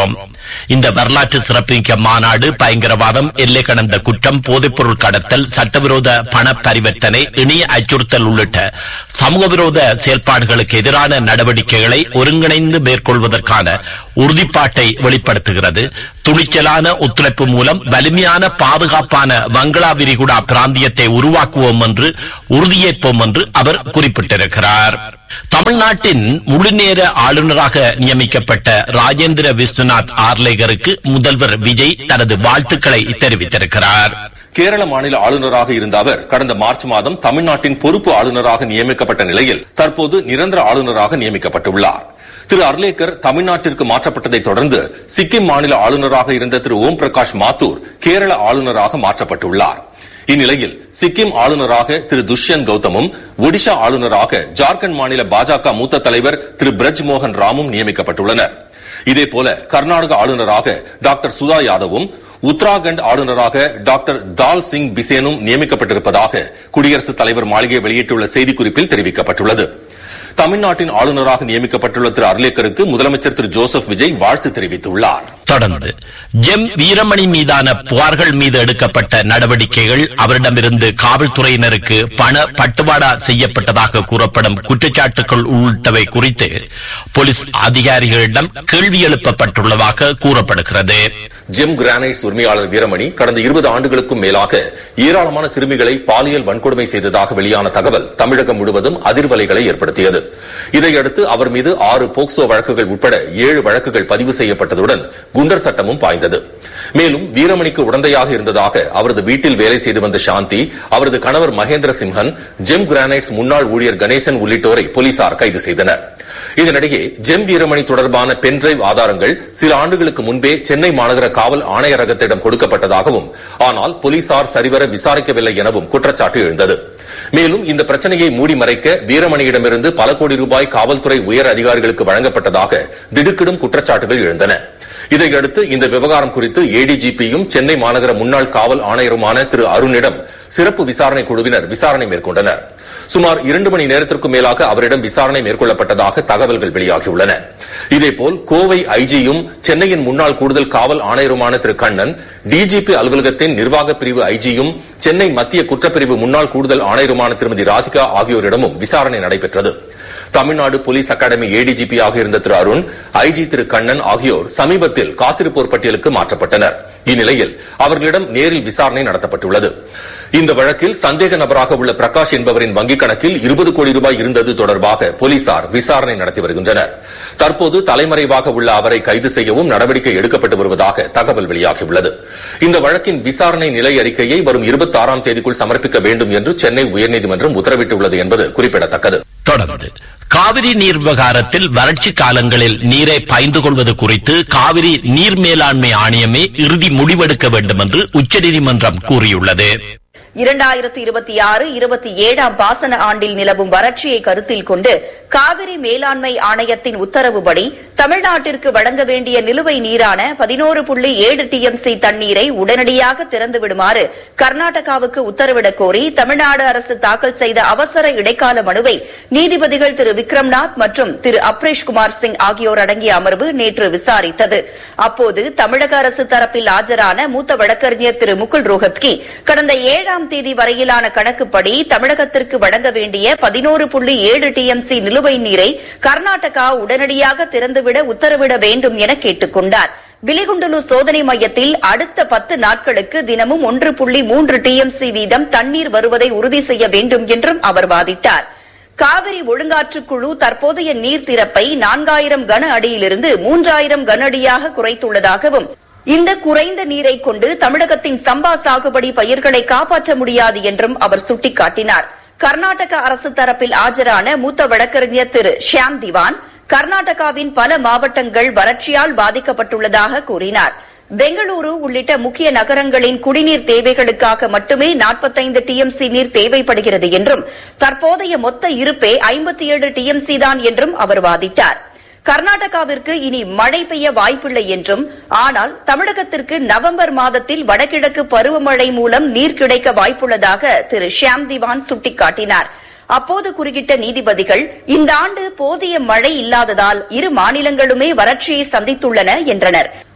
இந்த வரலாற்று சிறப்புமிக்க மாநாடு பயங்கரவாதம் எல்லை கடந்த குற்றம் போதைப்பொருள் கடத்தல் சட்டவிரோத பண பரிவர்த்தனை இணைய அச்சுறுத்தல் உள்ளிட்ட சமூக விரோத செயல்பாடுகளுக்கு எதிரான நடவடிக்கைகளை ஒருங்கிணைந்து மேற்கொள்வதற்கான உறுதிப்பாட்டை வெளிப்படுத்துகிறது துணிச்சலான ஒத்துழைப்பு மூலம் வலிமையான பாதுகாப்பான வங்களா விரிகுடா பிராந்தியத்தை உருவாக்குவோம் என்று உறுதியேற்போம் என்று அவர் குறிப்பிட்டிருக்கிறார் தமிழ்நாட்டின் முழுநேர ஆளுநராக நியமிக்கப்பட்ட ராஜேந்திர விஸ்வநாத் ஆர்லேகருக்கு முதல்வர் விஜய் தனது வாழ்த்துக்களை தெரிவித்திருக்கிறார் கேரள மாநில ஆளுநராக இருந்த அவர் கடந்த மார்ச் மாதம் தமிழ்நாட்டின் பொறுப்பு ஆளுநராக நியமிக்கப்பட்ட நிலையில் தற்போது நிரந்தர ஆளுநராக நியமிக்கப்பட்டுள்ளார் திரு அர்லேக்கர் தமிழ்நாட்டிற்கு மாற்றப்பட்டதை தொடர்ந்து சிக்கிம் மாநில ஆளுநராக இருந்த திரு ஓம் பிரகாஷ் மாத்தூர் கேரள ஆளுநராக மாற்றப்பட்டுள்ளார் இந்நிலையில் சிக்கிம் ஆளுநராக திரு துஷ்யந்த் கௌதமும் ஒடிஷா ஆளுநராக ஜார்க்கண்ட் மாநில பாஜக மூத்த தலைவர் திரு பிரஜ் மோகன் ராமும் நியமிக்கப்பட்டுள்ளனர் இதேபோல கர்நாடக ஆளுநராக டாக்டர் சுதா யாதவும் உத்தராகண்ட் ஆளுநராக டாக்டர் தால் சிங் பிசேனும் நியமிக்கப்பட்டிருப்பதாக குடியரசுத் தலைவர் மாளிகை வெளியிட்டுள்ள செய்திக்குறிப்பில் தெரிவிக்கப்பட்டுள்ளது தமிழ்நாட்டின் ஆளுநராக நியமிக்கப்பட்டுள்ள திரு அர்லேக்கருக்கு முதலமைச்சர் திரு ஜோசப் விஜய் வாழ்த்து தெரிவித்துள்ளார் தொடர்ந்து ஜெம் வீரமணி மீதான புகார்கள் மீது எடுக்கப்பட்ட நடவடிக்கைகள் அவரிடமிருந்து காவல்துறையினருக்கு பண பட்டுவாடா செய்யப்பட்டதாக கூறப்படும் குற்றச்சாட்டுகள் உள்ளிட்டவை குறித்து போலீஸ் அதிகாரிகளிடம் கேள்வி எழுப்பப்பட்டுள்ளதாக கூறப்படுகிறது ஜெம் கிரானைட்ஸ் உரிமையாளர் வீரமணி கடந்த இருபது ஆண்டுகளுக்கும் மேலாக ஏராளமான சிறுமிகளை பாலியல் வன்கொடுமை செய்ததாக வெளியான தகவல் தமிழகம் முழுவதும் அதிர்வலைகளை ஏற்படுத்தியது இதையடுத்து அவர் மீது ஆறு போக்சோ வழக்குகள் உட்பட ஏழு வழக்குகள் பதிவு செய்யப்பட்டதுடன் குண்டர் சட்டமும் பாய்ந்தது மேலும் வீரமணிக்கு உடந்தையாக இருந்ததாக அவரது வீட்டில் வேலை செய்து வந்த சாந்தி அவரது கணவர் மகேந்திர சிம்ஹன் ஜெம் கிரானைட்ஸ் முன்னாள் ஊழியர் கணேசன் உள்ளிட்டோரை போலீசார் கைது செய்தனர் இதனிடையே ஜெம் வீரமணி தொடர்பான பென்டிரைவ் ஆதாரங்கள் சில ஆண்டுகளுக்கு முன்பே சென்னை மாநகர காவல் ஆணையரகத்திடம் கொடுக்கப்பட்டதாகவும் ஆனால் போலீசார் சரிவர விசாரிக்கவில்லை எனவும் குற்றச்சாட்டு எழுந்தது மேலும் இந்த பிரச்சனையை மூடி மறைக்க வீரமணியிடமிருந்து பல கோடி ரூபாய் காவல்துறை உயர் அதிகாரிகளுக்கு வழங்கப்பட்டதாக திடுக்கிடும் குற்றச்சாட்டுகள் எழுந்தன இதையடுத்து இந்த விவகாரம் குறித்து ஏடிஜிபியும் சென்னை மாநகர முன்னாள் காவல் ஆணையருமான திரு அருணிடம் சிறப்பு விசாரணை குழுவினர் விசாரணை மேற்கொண்டனர் சுமார் இரண்டு மணி நேரத்திற்கும் மேலாக அவரிடம் விசாரணை மேற்கொள்ளப்பட்டதாக தகவல்கள் வெளியாகியுள்ளன இதேபோல் கோவை ஐஜியும் சென்னையின் முன்னாள் கூடுதல் காவல் ஆணையருமான திரு கண்ணன் டிஜிபி அலுவலகத்தின் நிர்வாக பிரிவு ஐஜியும் சென்னை மத்திய குற்றப்பிரிவு முன்னாள் கூடுதல் ஆணையருமான திருமதி ராதிகா ஆகியோரிடமும் விசாரணை நடைபெற்றது தமிழ்நாடு போலீஸ் அகாடமி ஏடிஜிபி ஆக இருந்த திரு அருண் ஐஜி திரு கண்ணன் ஆகியோர் சமீபத்தில் காத்திருப்போர் பட்டியலுக்கு மாற்றப்பட்டனர் இந்நிலையில் அவர்களிடம் நேரில் விசாரணை நடத்தப்பட்டுள்ளது இந்த வழக்கில் சந்தேக நபராக உள்ள பிரகாஷ் என்பவரின் வங்கிக் கணக்கில் இருபது கோடி ரூபாய் இருந்தது தொடர்பாக போலீசார் விசாரணை நடத்தி வருகின்றனர் தற்போது தலைமறைவாக உள்ள அவரை கைது செய்யவும் நடவடிக்கை எடுக்கப்பட்டு வருவதாக தகவல் வெளியாகியுள்ளது இந்த வழக்கின் விசாரணை நிலை அறிக்கையை வரும் இருபத்தி ஆறாம் தேதிக்குள் சமர்ப்பிக்க வேண்டும் என்று சென்னை உயர்நீதிமன்றம் உத்தரவிட்டுள்ளது என்பது குறிப்பிடத்தக்கது தொடர்ந்து காவிரி நீர் விவகாரத்தில் வறட்சி காலங்களில் நீரை பாய்ந்து கொள்வது குறித்து காவிரி நீர் மேலாண்மை ஆணையமே இறுதி முடிவெடுக்க வேண்டும் என்று உச்சநீதிமன்றம் கூறியுள்ளது இரண்டாயிரத்தி இருபத்தி ஆறு இருபத்தி ஏழாம் பாசன ஆண்டில் நிலவும் வறட்சியை கருத்தில் கொண்டு காவிரி மேலாண்மை ஆணையத்தின் உத்தரவுப்படி தமிழ்நாட்டிற்கு வழங்க வேண்டிய நிலுவை நீரான பதினோரு புள்ளி ஏழு டிஎம்சி தண்ணீரை உடனடியாக திறந்து விடுமாறு கர்நாடகாவுக்கு உத்தரவிடக் கோரி தமிழ்நாடு அரசு தாக்கல் செய்த அவசர இடைக்கால மனுவை நீதிபதிகள் திரு விக்ரம்நாத் மற்றும் திரு அப்ரேஷ் குமார் சிங் ஆகியோர் அடங்கிய அமர்வு நேற்று விசாரித்தது அப்போது தமிழக அரசு தரப்பில் ஆஜரான மூத்த வழக்கறிஞர் திரு முகுல் ரோஹத்கி கடந்த ஏழாம் தேதி வரையிலான கணக்குப்படி தமிழகத்திற்கு வழங்க வேண்டிய பதினோரு புள்ளி ஏழு டிஎம்சி நிலுவை நீரை கர்நாடகா உடனடியாக திறந்துவிட உத்தரவிட வேண்டும் என கேட்டுக் கொண்டார் பிலிகுண்டுலு சோதனை மையத்தில் அடுத்த பத்து நாட்களுக்கு தினமும் ஒன்று புள்ளி மூன்று டிஎம்சி வீதம் தண்ணீர் வருவதை உறுதி செய்ய வேண்டும் என்றும் அவர் வாதிட்டார் காவிரி ஒழுங்காற்றுக் குழு தற்போதைய நீர் திறப்பை நான்காயிரம் கன அடியிலிருந்து மூன்றாயிரம் கன அடியாக குறைத்துள்ளதாகவும் இந்த குறைந்த நீரை கொண்டு தமிழகத்தின் சம்பா சாகுபடி பயிர்களை காப்பாற்ற முடியாது என்றும் அவர் சுட்டிக்காட்டினார் கர்நாடக அரசு தரப்பில் ஆஜரான மூத்த வழக்கறிஞர் திரு ஷியாம் திவான் கர்நாடகாவின் பல மாவட்டங்கள் வறட்சியால் பாதிக்கப்பட்டுள்ளதாக கூறினார் பெங்களூரு உள்ளிட்ட முக்கிய நகரங்களின் குடிநீர் தேவைகளுக்காக மட்டுமே நாற்பத்தைந்து டிஎம்சி நீர் தேவைப்படுகிறது என்றும் தற்போதைய மொத்த இருப்பே ஐம்பத்தி ஏழு டிஎம்சி தான் என்றும் அவர் வாதிட்டார் கர்நாடகாவிற்கு இனி மழை பெய்ய வாய்ப்பில்லை என்றும் ஆனால் தமிழகத்திற்கு நவம்பர் மாதத்தில் வடகிழக்கு பருவமழை மூலம் நீர் கிடைக்க வாய்ப்புள்ளதாக திரு ஷியாம் திவான் சுட்டிக்காட்டினார் அப்போது குறுக்கிட்ட நீதிபதிகள் இந்த ஆண்டு போதிய மழை இல்லாததால் இரு மாநிலங்களுமே வறட்சியை சந்தித்துள்ளன என்றனர்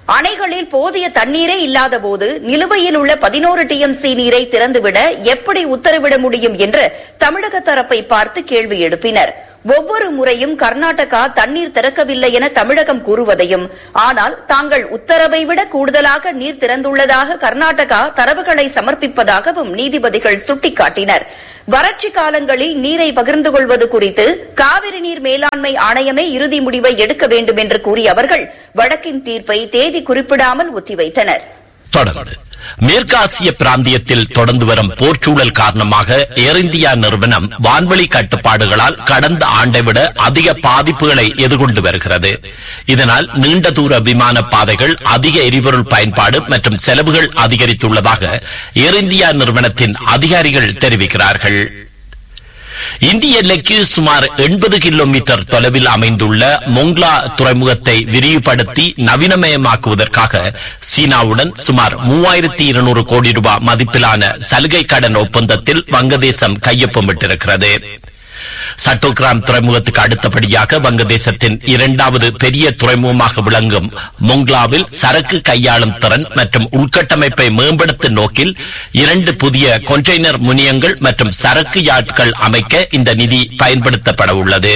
அணைகளில் போதிய தண்ணீரே இல்லாத போது நிலுவையில் உள்ள பதினோரு டிஎம்சி நீரை திறந்துவிட எப்படி உத்தரவிட முடியும் என்று தமிழக தரப்பை பார்த்து கேள்வி எழுப்பினர் ஒவ்வொரு முறையும் கர்நாடகா தண்ணீர் திறக்கவில்லை என தமிழகம் கூறுவதையும் ஆனால் தாங்கள் உத்தரவை விட கூடுதலாக நீர் திறந்துள்ளதாக கர்நாடகா தரவுகளை சமர்ப்பிப்பதாகவும் நீதிபதிகள் சுட்டிக்காட்டினர் வறட்சி காலங்களில் நீரை பகிர்ந்து கொள்வது குறித்து காவிரி நீர் மேலாண்மை ஆணையமே இறுதி முடிவை எடுக்க வேண்டும் என்று கூறிய அவர்கள் வழக்கின் தீர்ப்பை தேதி குறிப்பிடாமல் ஒத்திவைத்தனர் தொடர்ந்து மேற்காசிய பிராந்தியத்தில் தொடர்ந்து வரும் போர்ச்சூழல் காரணமாக ஏர் இந்தியா நிறுவனம் வான்வழி கட்டுப்பாடுகளால் கடந்த ஆண்டை விட அதிக பாதிப்புகளை எதிர்கொண்டு வருகிறது இதனால் நீண்ட தூர விமான பாதைகள் அதிக எரிபொருள் பயன்பாடு மற்றும் செலவுகள் அதிகரித்துள்ளதாக ஏர் இந்தியா நிறுவனத்தின் அதிகாரிகள் தெரிவிக்கிறார்கள் இந்திய எல்லைக்கு சுமார் எண்பது கிலோமீட்டர் தொலைவில் அமைந்துள்ள மொங்லா துறைமுகத்தை விரிவுபடுத்தி நவீனமயமாக்குவதற்காக சீனாவுடன் சுமார் மூவாயிரத்தி இருநூறு கோடி ரூபாய் மதிப்பிலான சலுகை கடன் ஒப்பந்தத்தில் வங்கதேசம் கையொப்பமிட்டிருக்கிறது சட்டோகிராம் துறைமுகத்துக்கு அடுத்தபடியாக வங்கதேசத்தின் இரண்டாவது பெரிய துறைமுகமாக விளங்கும் மொங்லாவில் சரக்கு கையாளும் திறன் மற்றும் உள்கட்டமைப்பை மேம்படுத்தும் நோக்கில் இரண்டு புதிய கொண்டெய்னர் முனியங்கள் மற்றும் சரக்கு யாட்கள் அமைக்க இந்த நிதி பயன்படுத்தப்பட உள்ளது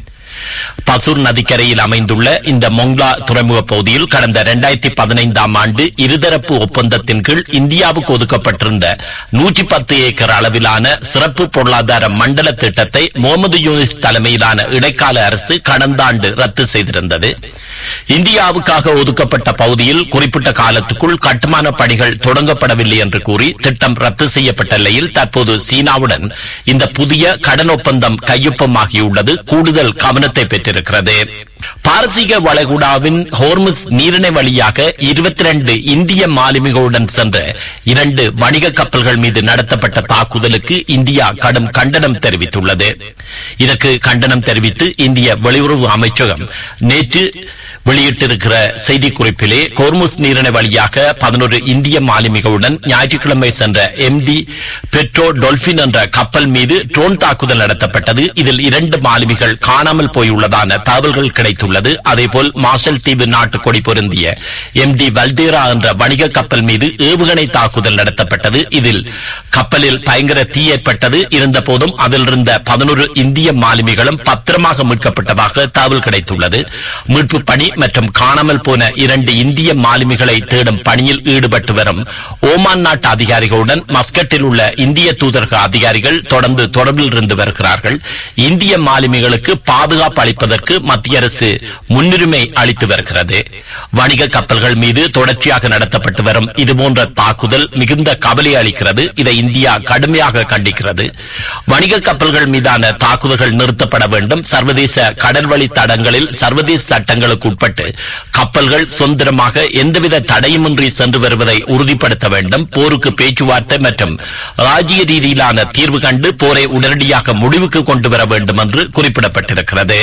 பசூர் நதிக்கரையில் அமைந்துள்ள இந்த மொங்லா துறைமுக பகுதியில் கடந்த இரண்டாயிரத்தி பதினைந்தாம் ஆண்டு இருதரப்பு ஒப்பந்தத்தின் கீழ் இந்தியாவுக்கு ஒதுக்கப்பட்டிருந்த நூற்றி பத்து ஏக்கர் அளவிலான சிறப்பு பொருளாதார மண்டல திட்டத்தை முகமது யூனிஸ் தலைமையிலான இடைக்கால அரசு கடந்த ஆண்டு ரத்து செய்திருந்தது இந்தியாவுக்காக ஒதுக்கப்பட்ட பகுதியில் குறிப்பிட்ட காலத்துக்குள் கட்டுமான பணிகள் தொடங்கப்படவில்லை என்று கூறி திட்டம் ரத்து செய்யப்பட்ட நிலையில் தற்போது சீனாவுடன் இந்த புதிய கடன் ஒப்பந்தம் கையொப்பமாகியுள்ளது கூடுதல் கவனத்தை பெற்றிருக்கிறது பாரசீக வளைகுடாவின் ஹோர்முஸ் நீரிணை வழியாக இருபத்தி ரெண்டு இந்திய மாலுமிகளுடன் சென்ற இரண்டு வணிக கப்பல்கள் மீது நடத்தப்பட்ட தாக்குதலுக்கு இந்தியா கடும் கண்டனம் தெரிவித்துள்ளது இதற்கு கண்டனம் தெரிவித்து இந்திய வெளியுறவு அமைச்சகம் நேற்று வெளியிட்டிருக்கிற செய்திக்குறிப்பிலே கோர்முஸ் நீரிணை வழியாக பதினோரு இந்திய மாலுமிகளுடன் ஞாயிற்றுக்கிழமை சென்ற எம் டி பெட்ரோ டொல்பின் என்ற கப்பல் மீது ட்ரோன் தாக்குதல் நடத்தப்பட்டது இதில் இரண்டு மாலுமிகள் காணாமல் போயுள்ளதான தகவல்கள் கிடைத்துள்ளது அதேபோல் மார்ஷல் தீவு நாட்டுக்கொடி பொருந்திய எம் டி வல்தேரா என்ற வணிக கப்பல் மீது ஏவுகணை தாக்குதல் நடத்தப்பட்டது இதில் கப்பலில் பயங்கர தீ ஏற்பட்டது இருந்த போதும் அதில் இருந்த பதினோரு இந்திய மாலுமிகளும் பத்திரமாக மீட்கப்பட்டதாக தகவல் கிடைத்துள்ளது மீட்பு பணி மற்றும் காணாமல் போன இரண்டு இந்திய மாலுமிகளை தேடும் பணியில் ஈடுபட்டு வரும் ஓமான் நாட்டு அதிகாரிகளுடன் மஸ்கட்டில் உள்ள இந்திய தூதரக அதிகாரிகள் தொடர்ந்து தொடர்பில் இருந்து வருகிறார்கள் இந்திய மாலுமிகளுக்கு பாதுகாப்பு அளிப்பதற்கு மத்திய அரசு முன்னுரிமை அளித்து வருகிறது வணிக கப்பல்கள் மீது தொடர்ச்சியாக நடத்தப்பட்டு வரும் இதுபோன்ற தாக்குதல் மிகுந்த கவலை அளிக்கிறது இதை இந்தியா கடுமையாக கண்டிக்கிறது வணிக கப்பல்கள் மீதான தாக்குதல்கள் நிறுத்தப்பட வேண்டும் சர்வதேச கடல்வழி தடங்களில் சர்வதேச சட்டங்களுக்கு உட்பட்டு கப்பல்கள் சுதந்திரமாக எந்தவித தடையுமின்றி சென்று வருவதை உறுதிப்படுத்த வேண்டும் போருக்கு பேச்சுவார்த்தை மற்றும் ராஜ்ய ரீதியிலான தீர்வு கண்டு போரை உடனடியாக முடிவுக்கு கொண்டு வர வேண்டும் என்று குறிப்பிடப்பட்டிருக்கிறது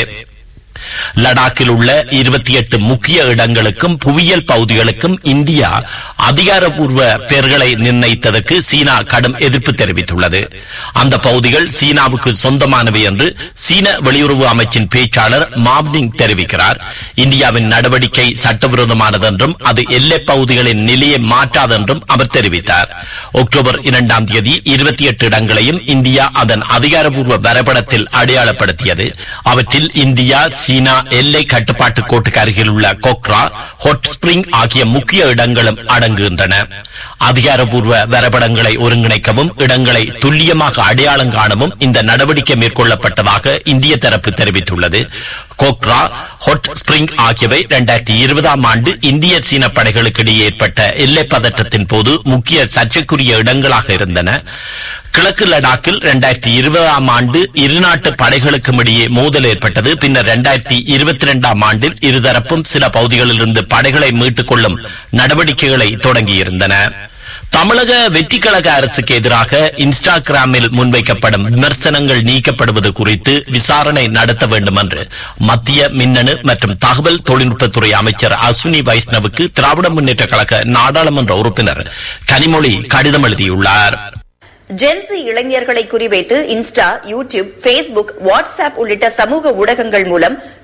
லடாக்கில் உள்ள இருபத்தி எட்டு முக்கிய இடங்களுக்கும் புவியியல் பகுதிகளுக்கும் இந்தியா அதிகாரப்பூர்வ பெயர்களை நிர்ணயித்ததற்கு சீனா கடும் எதிர்ப்பு தெரிவித்துள்ளது அந்த பகுதிகள் சீனாவுக்கு சொந்தமானவை என்று சீன வெளியுறவு அமைச்சின் பேச்சாளர் மாவ்னிங் தெரிவிக்கிறார் இந்தியாவின் நடவடிக்கை சட்டவிரோதமானது என்றும் அது எல்லைப் பகுதிகளின் நிலையை மாற்றாதென்றும் அவர் தெரிவித்தார் அக்டோபர் இரண்டாம் தேதி இருபத்தி எட்டு இடங்களையும் இந்தியா அதன் அதிகாரப்பூர்வ வரைபடத்தில் அடையாளப்படுத்தியது அவற்றில் இந்தியா சீனா எல்லை கட்டுப்பாட்டு கோட்டுக்கு அருகில் உள்ள கொக்ரா ஹொட் ஸ்பிரிங் ஆகிய முக்கிய இடங்களும் அடங்குகின்றன அதிகாரப்பூர்வ வரைபடங்களை ஒருங்கிணைக்கவும் இடங்களை துல்லியமாக அடையாளம் காணவும் இந்த நடவடிக்கை மேற்கொள்ளப்பட்டதாக இந்திய தரப்பு தெரிவித்துள்ளது கோக்ரா ஹொட் ஸ்பிரிங் ஆகியவை இரண்டாயிரத்தி இருபதாம் ஆண்டு இந்திய சீன படைகளுக்கு இடையே ஏற்பட்ட எல்லை பதற்றத்தின் போது முக்கிய சர்ச்சைக்குரிய இடங்களாக இருந்தன கிழக்கு லடாக்கில் இரண்டாயிரத்தி இருபதாம் ஆண்டு இருநாட்டு படைகளுக்கும் இடையே மோதல் ஏற்பட்டது பின்னர் இரண்டாயிரத்தி இருபத்தி இரண்டாம் ஆண்டில் இருதரப்பும் சில பகுதிகளிலிருந்து படைகளை மீட்டுக் கொள்ளும் நடவடிக்கைகளை தொடங்கியிருந்தன தமிழக வெற்றிக்கழக அரசுக்கு எதிராக இன்ஸ்டாகிராமில் முன்வைக்கப்படும் விமர்சனங்கள் நீக்கப்படுவது குறித்து விசாரணை நடத்த வேண்டும் என்று மத்திய மின்னணு மற்றும் தகவல் தொழில்நுட்பத்துறை அமைச்சர் அஸ்வினி வைஷ்ணவுக்கு திராவிட முன்னேற்ற கழக நாடாளுமன்ற உறுப்பினர் கனிமொழி கடிதம் எழுதியுள்ளார் ஜென்சி இளைஞர்களை குறிவைத்து இன்ஸ்டா யூடியூப் பேஸ்புக் வாட்ஸ்அப் உள்ளிட்ட சமூக ஊடகங்கள் மூலம்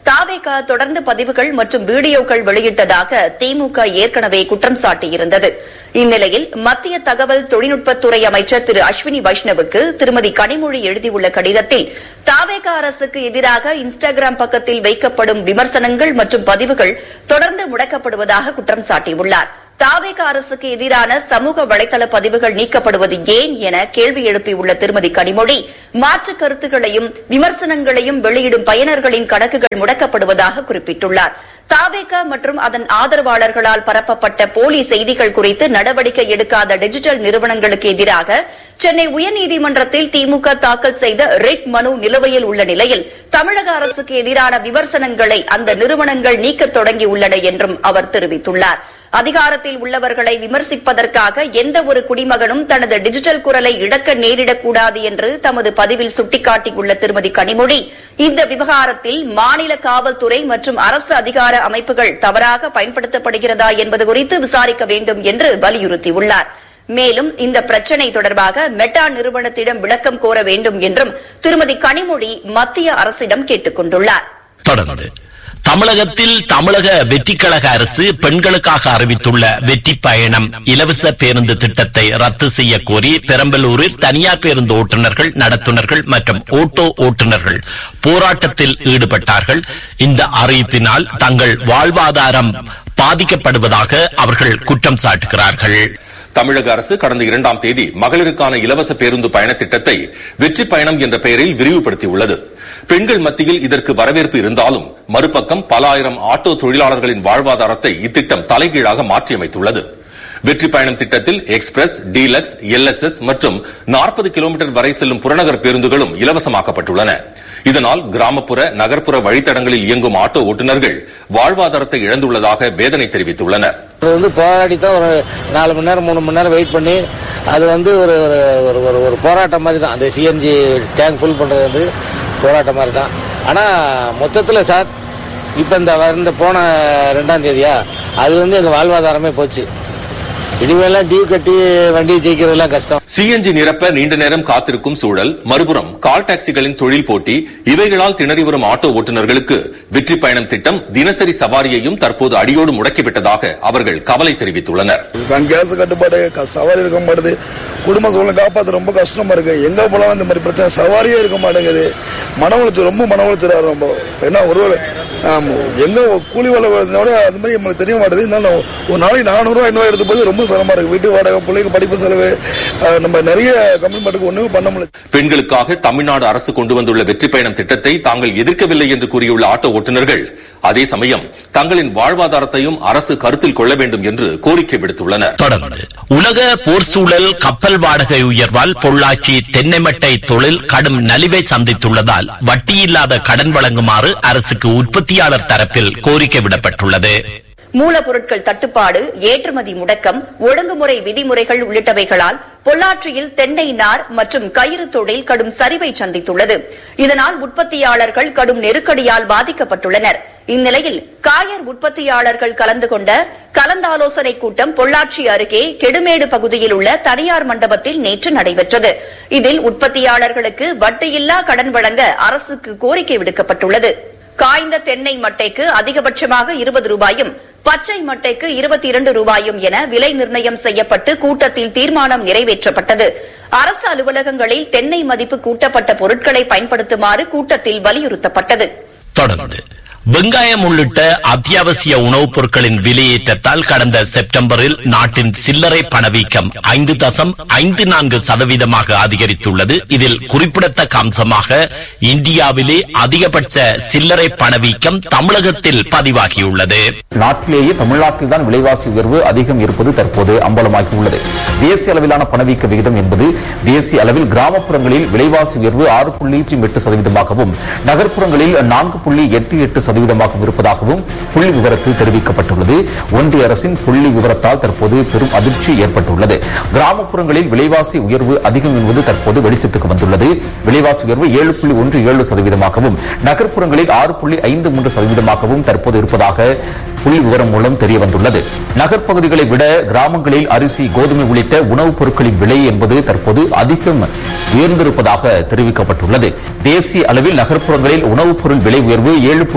தாவேகா தொடர்ந்து பதிவுகள் மற்றும் வீடியோக்கள் வெளியிட்டதாக திமுக ஏற்கனவே குற்றம் சாட்டியிருந்தது இந்நிலையில் மத்திய தகவல் தொழில்நுட்பத்துறை அமைச்சர் திரு அஸ்வினி வைஷ்ணவுக்கு திருமதி கனிமொழி எழுதியுள்ள கடிதத்தில் தாவேகா அரசுக்கு எதிராக இன்ஸ்டாகிராம் பக்கத்தில் வைக்கப்படும் விமர்சனங்கள் மற்றும் பதிவுகள் தொடர்ந்து முடக்கப்படுவதாக குற்றம் சாட்டியுள்ளார் தாவேக அரசுக்கு எதிரான சமூக வலைதள பதிவுகள் நீக்கப்படுவது ஏன் என கேள்வி எழுப்பியுள்ள திருமதி கனிமொழி மாற்று கருத்துகளையும் விமர்சனங்களையும் வெளியிடும் பயனர்களின் கணக்குகள் முடக்கப்படுவதாக குறிப்பிட்டுள்ளார் தாவேக மற்றும் அதன் ஆதரவாளர்களால் பரப்பப்பட்ட போலி செய்திகள் குறித்து நடவடிக்கை எடுக்காத டிஜிட்டல் நிறுவனங்களுக்கு எதிராக சென்னை உயர்நீதிமன்றத்தில் திமுக தாக்கல் செய்த ரிட் மனு நிலுவையில் உள்ள நிலையில் தமிழக அரசுக்கு எதிரான விமர்சனங்களை அந்த நிறுவனங்கள் நீக்கத் தொடங்கியுள்ளன என்றும் அவர் தெரிவித்துள்ளார் அதிகாரத்தில் உள்ளவர்களை விமர்சிப்பதற்காக எந்த ஒரு குடிமகனும் தனது டிஜிட்டல் குரலை இழக்க நேரிடக்கூடாது என்று தமது பதிவில் சுட்டிக்காட்டியுள்ள திருமதி கனிமொழி இந்த விவகாரத்தில் மாநில காவல்துறை மற்றும் அரசு அதிகார அமைப்புகள் தவறாக பயன்படுத்தப்படுகிறதா என்பது குறித்து விசாரிக்க வேண்டும் என்று வலியுறுத்தியுள்ளார் மேலும் இந்த பிரச்சினை தொடர்பாக மெட்டா நிறுவனத்திடம் விளக்கம் கோர வேண்டும் என்றும் திருமதி கனிமொழி மத்திய அரசிடம் கேட்டுக் கொண்டுள்ளார் தொடர்ந்து தமிழகத்தில் தமிழக வெற்றிக்கழக அரசு பெண்களுக்காக அறிவித்துள்ள வெற்றி பயணம் இலவச பேருந்து திட்டத்தை ரத்து செய்ய கோரி பெரம்பலூரில் தனியார் பேருந்து ஓட்டுநர்கள் நடத்துனர்கள் மற்றும் ஓட்டோ ஓட்டுநர்கள் போராட்டத்தில் ஈடுபட்டார்கள் இந்த அறிவிப்பினால் தங்கள் வாழ்வாதாரம் பாதிக்கப்படுவதாக அவர்கள் குற்றம் சாட்டுகிறார்கள் தமிழக அரசு கடந்த இரண்டாம் தேதி மகளிருக்கான இலவச பேருந்து பயண திட்டத்தை வெற்றி பயணம் என்ற பெயரில் விரிவுபடுத்தியுள்ளது பெண்கள் மத்தியில் இதற்கு வரவேற்பு இருந்தாலும் மறுபக்கம் பல ஆயிரம் ஆட்டோ தொழிலாளர்களின் வாழ்வாதாரத்தை இத்திட்டம் தலைகீழாக மாற்றியமைத்துள்ளது வெற்றி பயணம் திட்டத்தில் எக்ஸ்பிரஸ் டீலக்ஸ் எல்எஸ்எஸ் மற்றும் நாற்பது கிலோமீட்டர் வரை செல்லும் புறநகர் பேருந்துகளும் இலவசமாக்கப்பட்டுள்ளன இதனால் கிராமப்புற நகர்ப்புற வழித்தடங்களில் இயங்கும் ஆட்டோ ஓட்டுநர்கள் வாழ்வாதாரத்தை இழந்துள்ளதாக வேதனை தெரிவித்துள்ளனர் அது வந்து போராடி தான் ஒரு நாலு மணி நேரம் மூணு மணி நேரம் வெயிட் பண்ணி அது வந்து ஒரு ஒரு ஒரு ஒரு ஒரு போராட்டம் மாதிரி தான் அந்த சிஎன்ஜி டேங்க் ஃபுல் பண்ணுறது வந்து போராட்டம் மாதிரி தான் ஆனால் மொத்தத்தில் சார் இப்போ இந்த இந்த போன ரெண்டாம் தேதியா அது வந்து எங்கள் வாழ்வாதாரமே போச்சு இனிமேலாம் டியூ கட்டி வண்டி ஜெயிக்கிறதுலாம் கஷ்டம் சிஎன்ஜி நிரப்ப நீண்ட நேரம் காத்திருக்கும் சூழல் மறுபுறம் கால் டாக்ஸிகளின் தொழில் போட்டி இவைகளால் திணறி வரும் ஆட்டோ ஓட்டுநர்களுக்கு வெற்றி பயணம் திட்டம் தினசரி சவாரியையும் தற்போது அடியோடு முடக்கிவிட்டதாக அவர்கள் கவலை தெரிவித்துள்ளனர் கேஸ் கட்டுப்பாடு க- சவாரி இருக்க மாட்டேது குடும்ப சூழ்நிலை காப்பாற்ற ரொம்ப கஷ்டமா இருக்கு எங்க போனாலும் இந்த மாதிரி பிரச்சனை சவாரியே இருக்க மாட்டேங்குது மன உளைச்சல் ரொம்ப மன உளைச்சலா ரொம்ப ஏன்னா ஒரு ஒரு ஆமா, எங்க கூலி வேலை விட அது மாதிரி நம்மளுக்கு தெரிய மாட்டேது இருந்தாலும் ஒரு நாளைக்கு நானூறுவா ஐநூறுவா எடுத்து போது ரொம்ப சிரமமா இருக்கு வீட்டு வாடகை பிள்ளைங்க படிப்பு செலவு அஹ், நம்ம நிறைய கம்ப்ளைண்ட் ஒண்ணுமே பண்ண முடியல பெண்களுக்காக தமிழ்நாடு அரசு கொண்டு வந்துள்ள வெற்றி பயணம் திட்டத்தை தாங்கள் எதிர்க்கவில்லை என்று கூறியுள்ள ஆட்டோ ஓட்டுநர்கள் அதே சமயம் தங்களின் வாழ்வாதாரத்தையும் அரசு கருத்தில் கொள்ள வேண்டும் என்று கோரிக்கை விடுத்துள்ளனர் தொடர்ந்து உலக போர் சூழல் கப்பல் வாடகை உயர்வால் பொள்ளாச்சி தென்னைமட்டை தொழில் கடும் நலிவை சந்தித்துள்ளதால் வட்டியில்லாத கடன் வழங்குமாறு அரசுக்கு உற்பத்தியாளர் தரப்பில் கோரிக்கை விடப்பட்டுள்ளது மூலப்பொருட்கள் தட்டுப்பாடு ஏற்றுமதி முடக்கம் ஒழுங்குமுறை விதிமுறைகள் உள்ளிட்டவைகளால் பொள்ளாச்சியில் தென்னை நார் மற்றும் கயிறு தொழில் கடும் சரிவை சந்தித்துள்ளது இதனால் உற்பத்தியாளர்கள் கடும் நெருக்கடியால் பாதிக்கப்பட்டுள்ளனர் இந்நிலையில் காயர் உற்பத்தியாளர்கள் கலந்து கொண்ட கலந்தாலோசனை கூட்டம் பொள்ளாச்சி அருகே கெடுமேடு பகுதியில் உள்ள தனியார் மண்டபத்தில் நேற்று நடைபெற்றது இதில் உற்பத்தியாளர்களுக்கு வட்டியில்லா கடன் வழங்க அரசுக்கு கோரிக்கை விடுக்கப்பட்டுள்ளது காய்ந்த தென்னை மட்டைக்கு அதிகபட்சமாக இருபது ரூபாயும் பச்சை மட்டைக்கு இருபத்தி இரண்டு ரூபாயும் என விலை நிர்ணயம் செய்யப்பட்டு கூட்டத்தில் தீர்மானம் நிறைவேற்றப்பட்டது அரசு அலுவலகங்களில் தென்னை மதிப்பு கூட்டப்பட்ட பொருட்களை பயன்படுத்துமாறு கூட்டத்தில் வலியுறுத்தப்பட்டது தொடர்ந்து வெங்காயம் உள்ளிட்ட அத்தியாவசிய உணவுப் பொருட்களின் விலையேற்றத்தால் கடந்த செப்டம்பரில் நாட்டின் சில்லறை பணவீக்கம் ஐந்து தசம் ஐந்து நான்கு சதவீதமாக அதிகரித்துள்ளது இதில் குறிப்பிடத்தக்க அம்சமாக இந்தியாவிலே அதிகபட்ச சில்லறை பணவீக்கம் தமிழகத்தில் பதிவாகியுள்ளது நாட்டிலேயே தமிழ்நாட்டில் தான் விலைவாசி உயர்வு அதிகம் இருப்பது தற்போது அம்பலமாகியுள்ளது தேசிய அளவிலான பணவீக்க விகிதம் என்பது தேசிய அளவில் கிராமப்புறங்களில் விலைவாசி உயர்வு ஆறு புள்ளி எட்டு சதவீதமாகவும் நகர்ப்புறங்களில் நான்கு புள்ளி எட்டு எட்டு சதவீதமாகவும் இருப்பதாகவும் புள்ளி விவரத்தில் தெரிவிக்கப்பட்டுள்ளது ஒன்றிய அரசின் புள்ளி விவரத்தால் தற்போது பெரும் அதிர்ச்சி ஏற்பட்டுள்ளது கிராமப்புறங்களில் விலைவாசி உயர்வு அதிகம் என்பது தற்போது வெளிச்சத்துக்கு வந்துள்ளது விலைவாசி உயர்வு ஏழு புள்ளி ஒன்று ஏழு சதவீதமாகவும் நகர்ப்புறங்களில் ஆறு புள்ளி ஐந்து மூன்று சதவீதமாகவும் தற்போது இருப்பதாக புள்ளி விவரம் மூலம் தெரிய வந்துள்ளது நகர்ப்பகுதிகளை விட கிராமங்களில் அரிசி கோதுமை உள்ளிட்ட உணவுப் பொருட்களின் விலை என்பது தற்போது அதிகம் உயர்ந்திருப்பதாக தெரிவிக்கப்பட்டுள்ளது தேசிய அளவில் நகர்ப்புறங்களில் உணவுப் பொருள் விலை உயர்வு ஏழு புள்ளி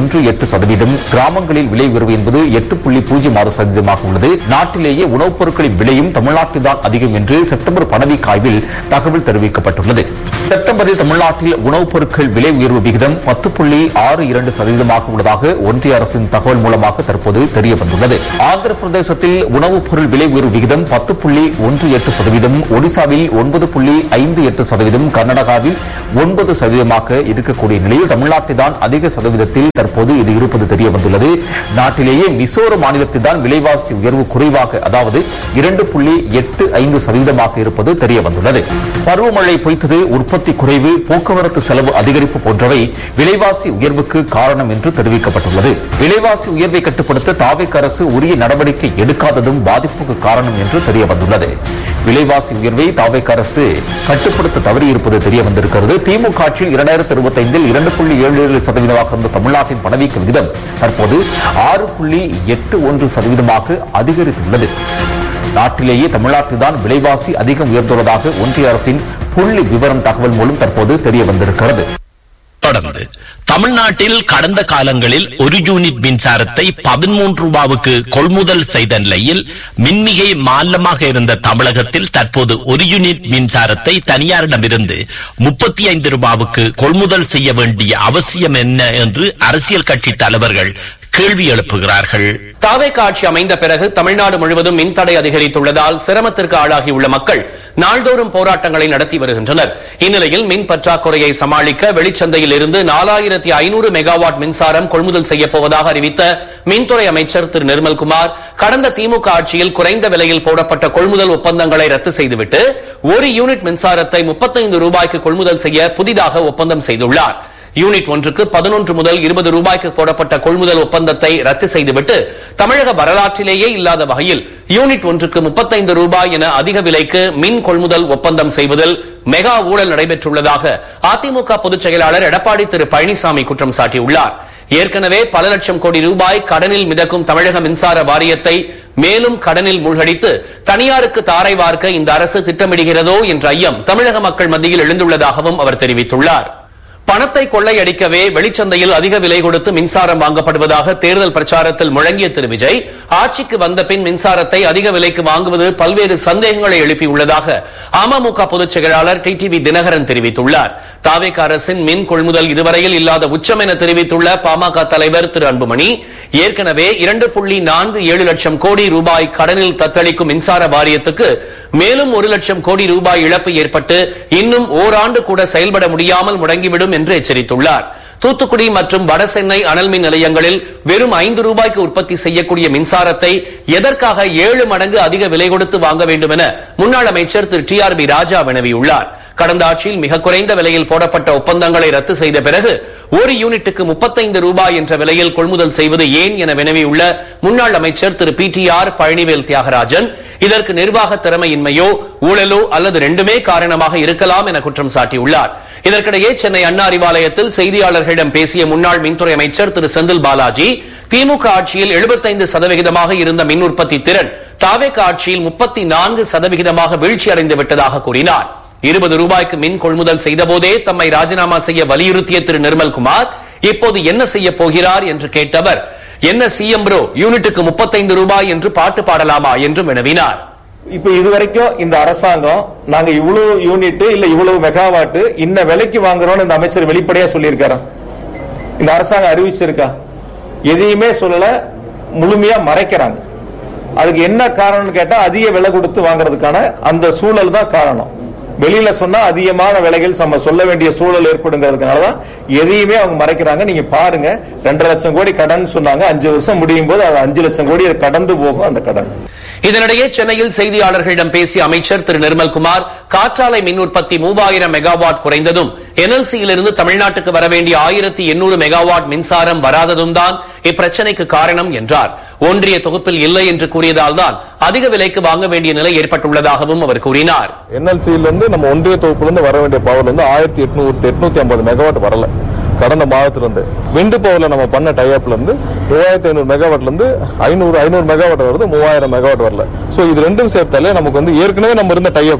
ஒன்று எட்டு சதவீதம் கிராமங்களில் விலை உயர்வு என்பது எட்டு புள்ளி பூஜ்ஜியம் ஆறு சதவீதமாக உள்ளது நாட்டிலேயே உணவுப் பொருட்களின் விலையும் தமிழ்நாட்டில் தான் அதிகம் என்று செப்டம்பர் பணவீக்க ஆய்வில் தகவல் தெரிவிக்கப்பட்டுள்ளது செப்டம்பரில் தமிழ்நாட்டில் உணவுப் பொருட்கள் விலை உயர்வு விகிதம் பத்து புள்ளி ஆறு இரண்டு சதவீதமாக உள்ளதாக ஒன்றிய அரசின் தகவல் மூலமாக தற்போது தெரிய வந்துள்ளது ஆந்திர பிரதேசத்தில் உணவுப் பொருள் விலை உயர்வு விகிதம் பத்து புள்ளி ஒன்று எட்டு சதவீதம் ஒடிசாவில் ஒன்பது புள்ளி ஐந்து எட்டு சதவீதம் கர்நாடகாவில் ஒன்பது சதவீதமாக இருக்கக்கூடிய நிலையில் தமிழ்நாட்டில் தான் அதிக சதவீதத்தில் தற்போது இது இருப்பது தெரிய வந்துள்ளது நாட்டிலேயே மிசோரம் மாநிலத்தில் தான் விலைவாசி உயர்வு குறைவாக அதாவது இரண்டு புள்ளி எட்டு ஐந்து சதவீதமாக இருப்பது தெரிய வந்துள்ளது பருவமழை பொய்த்தது உற்பத்தி குறைவு போக்குவரத்து செலவு அதிகரிப்பு போன்றவை விலைவாசி உயர்வுக்கு காரணம் என்று தெரிவிக்கப்பட்டுள்ளது விலைவாசி உயர்வை கட்டுப்படுத்த தாவேக் அரசு உரிய நடவடிக்கை எடுக்காததும் பாதிப்புக்கு காரணம் என்று தெரிய வந்துள்ளது விலைவாசி உயர்வை தாவேக் அரசு கட்டுப்படுத்த தவறியிருப்பது தெரிய வந்திருக்கிறது திமுக ஆட்சியில் இரண்டாயிரத்தி இருபத்தி ஐந்தில் இரண்டு புள்ளி ஏழு ஏழு சதவீதமாக இருந்த தமிழ்நாட்டின் பணவீக்க விகிதம் தற்போது ஆறு புள்ளி எட்டு ஒன்று சதவீதமாக அதிகரித்துள்ளது நாட்டிலேயே தமிழ்நாட்டில்தான் விலைவாசி அதிகம் உயர்ந்துள்ளதாக ஒன்றிய அரசின் புள்ளி விவரம் தகவல் மூலம் தற்போது தெரிய வந்திருக்கிறது தொடர்ந்து தமிழ்நாட்டில் கடந்த காலங்களில் ஒரு யூனிட் மின்சாரத்தை பதிமூன்று ரூபாவுக்கு கொள்முதல் செய்த நிலையில் மின்மிகை மாநிலமாக இருந்த தமிழகத்தில் தற்போது ஒரு யூனிட் மின்சாரத்தை தனியாரிடமிருந்து முப்பத்தி ஐந்து ரூபாவுக்கு கொள்முதல் செய்ய வேண்டிய அவசியம் என்ன என்று அரசியல் கட்சி தலைவர்கள் கேள்வி எழுப்புகிறார்கள் தாவே காட்சி அமைந்த பிறகு தமிழ்நாடு முழுவதும் மின்தடை அதிகரித்துள்ளதால் சிரமத்திற்கு ஆளாகியுள்ள மக்கள் நாள்தோறும் போராட்டங்களை நடத்தி வருகின்றனர் இந்நிலையில் மின் பற்றாக்குறையை சமாளிக்க வெளிச்சந்தையில் இருந்து நாலாயிரத்தி ஐநூறு மெகாவாட் மின்சாரம் கொள்முதல் செய்யப்போவதாக அறிவித்த மின்துறை அமைச்சர் திரு நிர்மல்குமார் கடந்த திமுக ஆட்சியில் குறைந்த விலையில் போடப்பட்ட கொள்முதல் ஒப்பந்தங்களை ரத்து செய்துவிட்டு ஒரு யூனிட் மின்சாரத்தை முப்பத்தைந்து ரூபாய்க்கு கொள்முதல் செய்ய புதிதாக ஒப்பந்தம் செய்துள்ளார் யூனிட் ஒன்றுக்கு பதினொன்று முதல் இருபது ரூபாய்க்கு போடப்பட்ட கொள்முதல் ஒப்பந்தத்தை ரத்து செய்துவிட்டு தமிழக வரலாற்றிலேயே இல்லாத வகையில் யூனிட் ஒன்றுக்கு முப்பத்தைந்து ரூபாய் என அதிக விலைக்கு மின் கொள்முதல் ஒப்பந்தம் செய்வதில் மெகா ஊழல் நடைபெற்றுள்ளதாக அதிமுக பொதுச் செயலாளர் எடப்பாடி திரு பழனிசாமி குற்றம் சாட்டியுள்ளார் ஏற்கனவே பல லட்சம் கோடி ரூபாய் கடனில் மிதக்கும் தமிழக மின்சார வாரியத்தை மேலும் கடனில் மூழ்கடித்து தனியாருக்கு தாரை வார்க்க இந்த அரசு திட்டமிடுகிறதோ என்ற ஐயம் தமிழக மக்கள் மத்தியில் எழுந்துள்ளதாகவும் அவர் தெரிவித்துள்ளார் பணத்தை கொள்ளையடிக்கவே வெளிச்சந்தையில் அதிக விலை கொடுத்து மின்சாரம் வாங்கப்படுவதாக தேர்தல் பிரச்சாரத்தில் முழங்கிய திரு விஜய் ஆட்சிக்கு வந்த பின் மின்சாரத்தை அதிக விலைக்கு வாங்குவது பல்வேறு சந்தேகங்களை எழுப்பியுள்ளதாக அமமுக பொதுச் செயலாளர் டி டிவி தினகரன் தெரிவித்துள்ளார் தாவேக அரசின் மின் கொள்முதல் இதுவரையில் இல்லாத உச்சம் என தெரிவித்துள்ள பாமக தலைவர் திரு அன்புமணி ஏற்கனவே இரண்டு புள்ளி நான்கு ஏழு லட்சம் கோடி ரூபாய் கடனில் தத்தளிக்கும் மின்சார வாரியத்துக்கு மேலும் ஒரு லட்சம் கோடி ரூபாய் இழப்பு ஏற்பட்டு இன்னும் ஓராண்டு கூட செயல்பட முடியாமல் முடங்கிவிடும் என்று எச்சரித்துள்ளார் தூத்துக்குடி மற்றும் வடசென்னை அனல் மின் நிலையங்களில் வெறும் ஐந்து ரூபாய்க்கு உற்பத்தி செய்யக்கூடிய மின்சாரத்தை எதற்காக ஏழு மடங்கு அதிக விலை கொடுத்து வாங்க வேண்டும் என முன்னாள் அமைச்சர் Thiru T R B Raja வினவியுள்ளார் கடந்த ஆட்சியில் மிக குறைந்த விலையில் போடப்பட்ட ஒப்பந்தங்களை ரத்து செய்த பிறகு ஒரு யூனிட்டுக்கு முப்பத்தைந்து ரூபாய் என்ற விலையில் கொள்முதல் செய்வது ஏன் என வினவியுள்ள முன்னாள் அமைச்சர் Thiru P T R Palanivel Thiagarajan இதற்கு நிர்வாக திறமையின்மையோ ஊழலோ அல்லது ரெண்டுமே காரணமாக இருக்கலாம் என குற்றம் சாட்டியுள்ளார் இதற்கிடையே சென்னை அண்ணா அறிவாலயத்தில் செய்தியாளர்களிடம் பேசிய முன்னாள் மின்துறை அமைச்சர் திரு செந்தில் பாலாஜி திமுக ஆட்சியில் 75% சதவிகிதமாக இருந்த மின் உற்பத்தி திறன் தாவேக ஆட்சியில் முப்பத்தி நான்கு சதவிகிதமாக வீழ்ச்சி அடைந்து விட்டதாக கூறினார் இருபது ரூபாய்க்கு மின் கொள்முதல் செய்தபோதே தம்மை ராஜினாமா செய்ய வலியுறுத்திய திரு நிர்மல்குமார் இப்போது என்ன செய்ய போகிறார் என்று கேட்டவர் என்ன சிஎம் ப்ரோ யூனிட்டுக்கு முப்பத்தைந்து ரூபாய் என்று பாட்டு பாடலாமா என்றும் வினவினார் இப்ப இதுவரைக்கும் இந்த அரசாங்கம் நாங்க இவ்வளவு யூனிட் இல்ல இவ்வளவு மெகாவாட் இன்ன விலைக்கு வாங்குறோம்னு இந்த அமைச்சர் வெளிப்படையா சொல்லியிருக்காரா இந்த அரசாங்கம் அறிவிச்சிருக்கா எதையுமே சொல்லல முழுமையா மறைக்கிறாங்க அதுக்கு என்ன காரணம்னு கேட்டா அதிக விலை கொடுத்து வாங்குறதுக்கான அந்த சூழல் தான் காரணம் வெளியில சொன்னா அதிகமான விலைகள் நம்ம சொல்ல வேண்டிய சூழல் ஏற்படுங்கிறதுனாலதான் எதையுமே அவங்க மறைக்கிறாங்க நீங்க பாருங்க ரெண்டரை லட்சம் கோடி கடன் சொன்னாங்க அஞ்சு வருஷம் முடியும் போது அது அஞ்சு லட்சம் கோடி அது கடந்து போகும் அந்த கடன் இதனிடையே சென்னையில் செய்தியாளர்களிடம் பேசிய அமைச்சர் திரு நிர்மல்குமார் காற்றாலை மின் உற்பத்தி மூவாயிரம் மெகாவாட் குறைந்ததும் என்எல்சியிலிருந்து தமிழ்நாட்டுக்கு வரவேண்டிய ஆயிரத்தி எண்ணூறு மெகாவாட் மின்சாரம் வராததும் தான் இப்பிரச்சனைக்கு காரணம் என்றார் ஒன்றிய தொகுப்பில் இல்லை என்று கூறியதால் தான் அதிக விலைக்கு வாங்க வேண்டிய நிலை ஏற்பட்டுள்ளதாகவும் அவர் கூறினார் என்எல்சியில இருந்து நம்ம ஒன்றிய தொகுப்புல இருந்து வர வேண்டிய பவர் வந்து ஆயிரத்தி எட்நூறு எட்நூத்தி ஐம்பது மெகாவாட் வரல கடந்த மாதத்துல இருந்து விண்டு பவர்ல நம்ம பண்ண டைப்ல இருந்து மூவாயிரத்தி ஐநூறு மெகாவாட்ல இருந்து ஐநூறு ஐநூறு மெகாவாட் வருது மூவாயிரம் மெகாவாட் வரல சோ இது ரெண்டும் சேர்த்தாலே நமக்கு வந்து ஏற்கனவே நம்ம இருந்த டைப்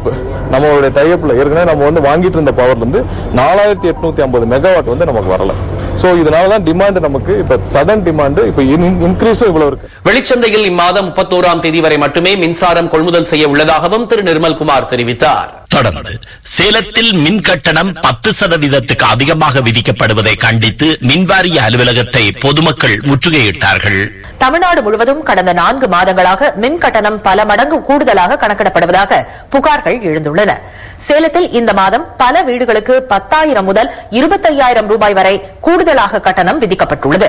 நம்மளுடைய டைப்ல ஏற்கனவே நம்ம வந்து வாங்கிட்டு இருந்த பவர்ல இருந்து நாலாயிரத்தி எட்நூத்தி ஐம்பது மெகாவாட் வந்து நமக்கு வரல சோ இதனால தான் டிமாண்ட் நமக்கு இப்ப சடன் டிமாண்ட் இப்ப இன்க்ரீஸும் இவ்வளவு இருக்கு வெளிச்சந்தையில் இம்மாதம் முப்பத்தோராம் தேதி வரை மட்டுமே மின்சாரம் கொள்முதல் செய்ய உள்ளதாகவும் திரு நிர்மல்குமார் தெரிவித்தார் தொடர்ந்து சேலத்தில் மின் கட்டணம் பத்து சதவீதத்துக்கு அதிகமாக விதிக்கப்படுவதை கண்டித்து மின்வாரிய அலுவலகத்தை பொதுமக்கள் முற்றுகையிட்டார்கள் தமிழ்நாடு முழுவதும் கடந்த நான்கு மாதங்களாக மின் கட்டணம் பல மடங்கு கூடுதலாக கணக்கிடப்படுவதாக புகார்கள் எழுந்துள்ளன சேலத்தில் இந்த மாதம் பல வீடுகளுக்கு பத்தாயிரம் முதல் இருபத்தையாயிரம் ரூபாய் வரை கூடுதலாக கட்டணம் விதிக்கப்பட்டுள்ளது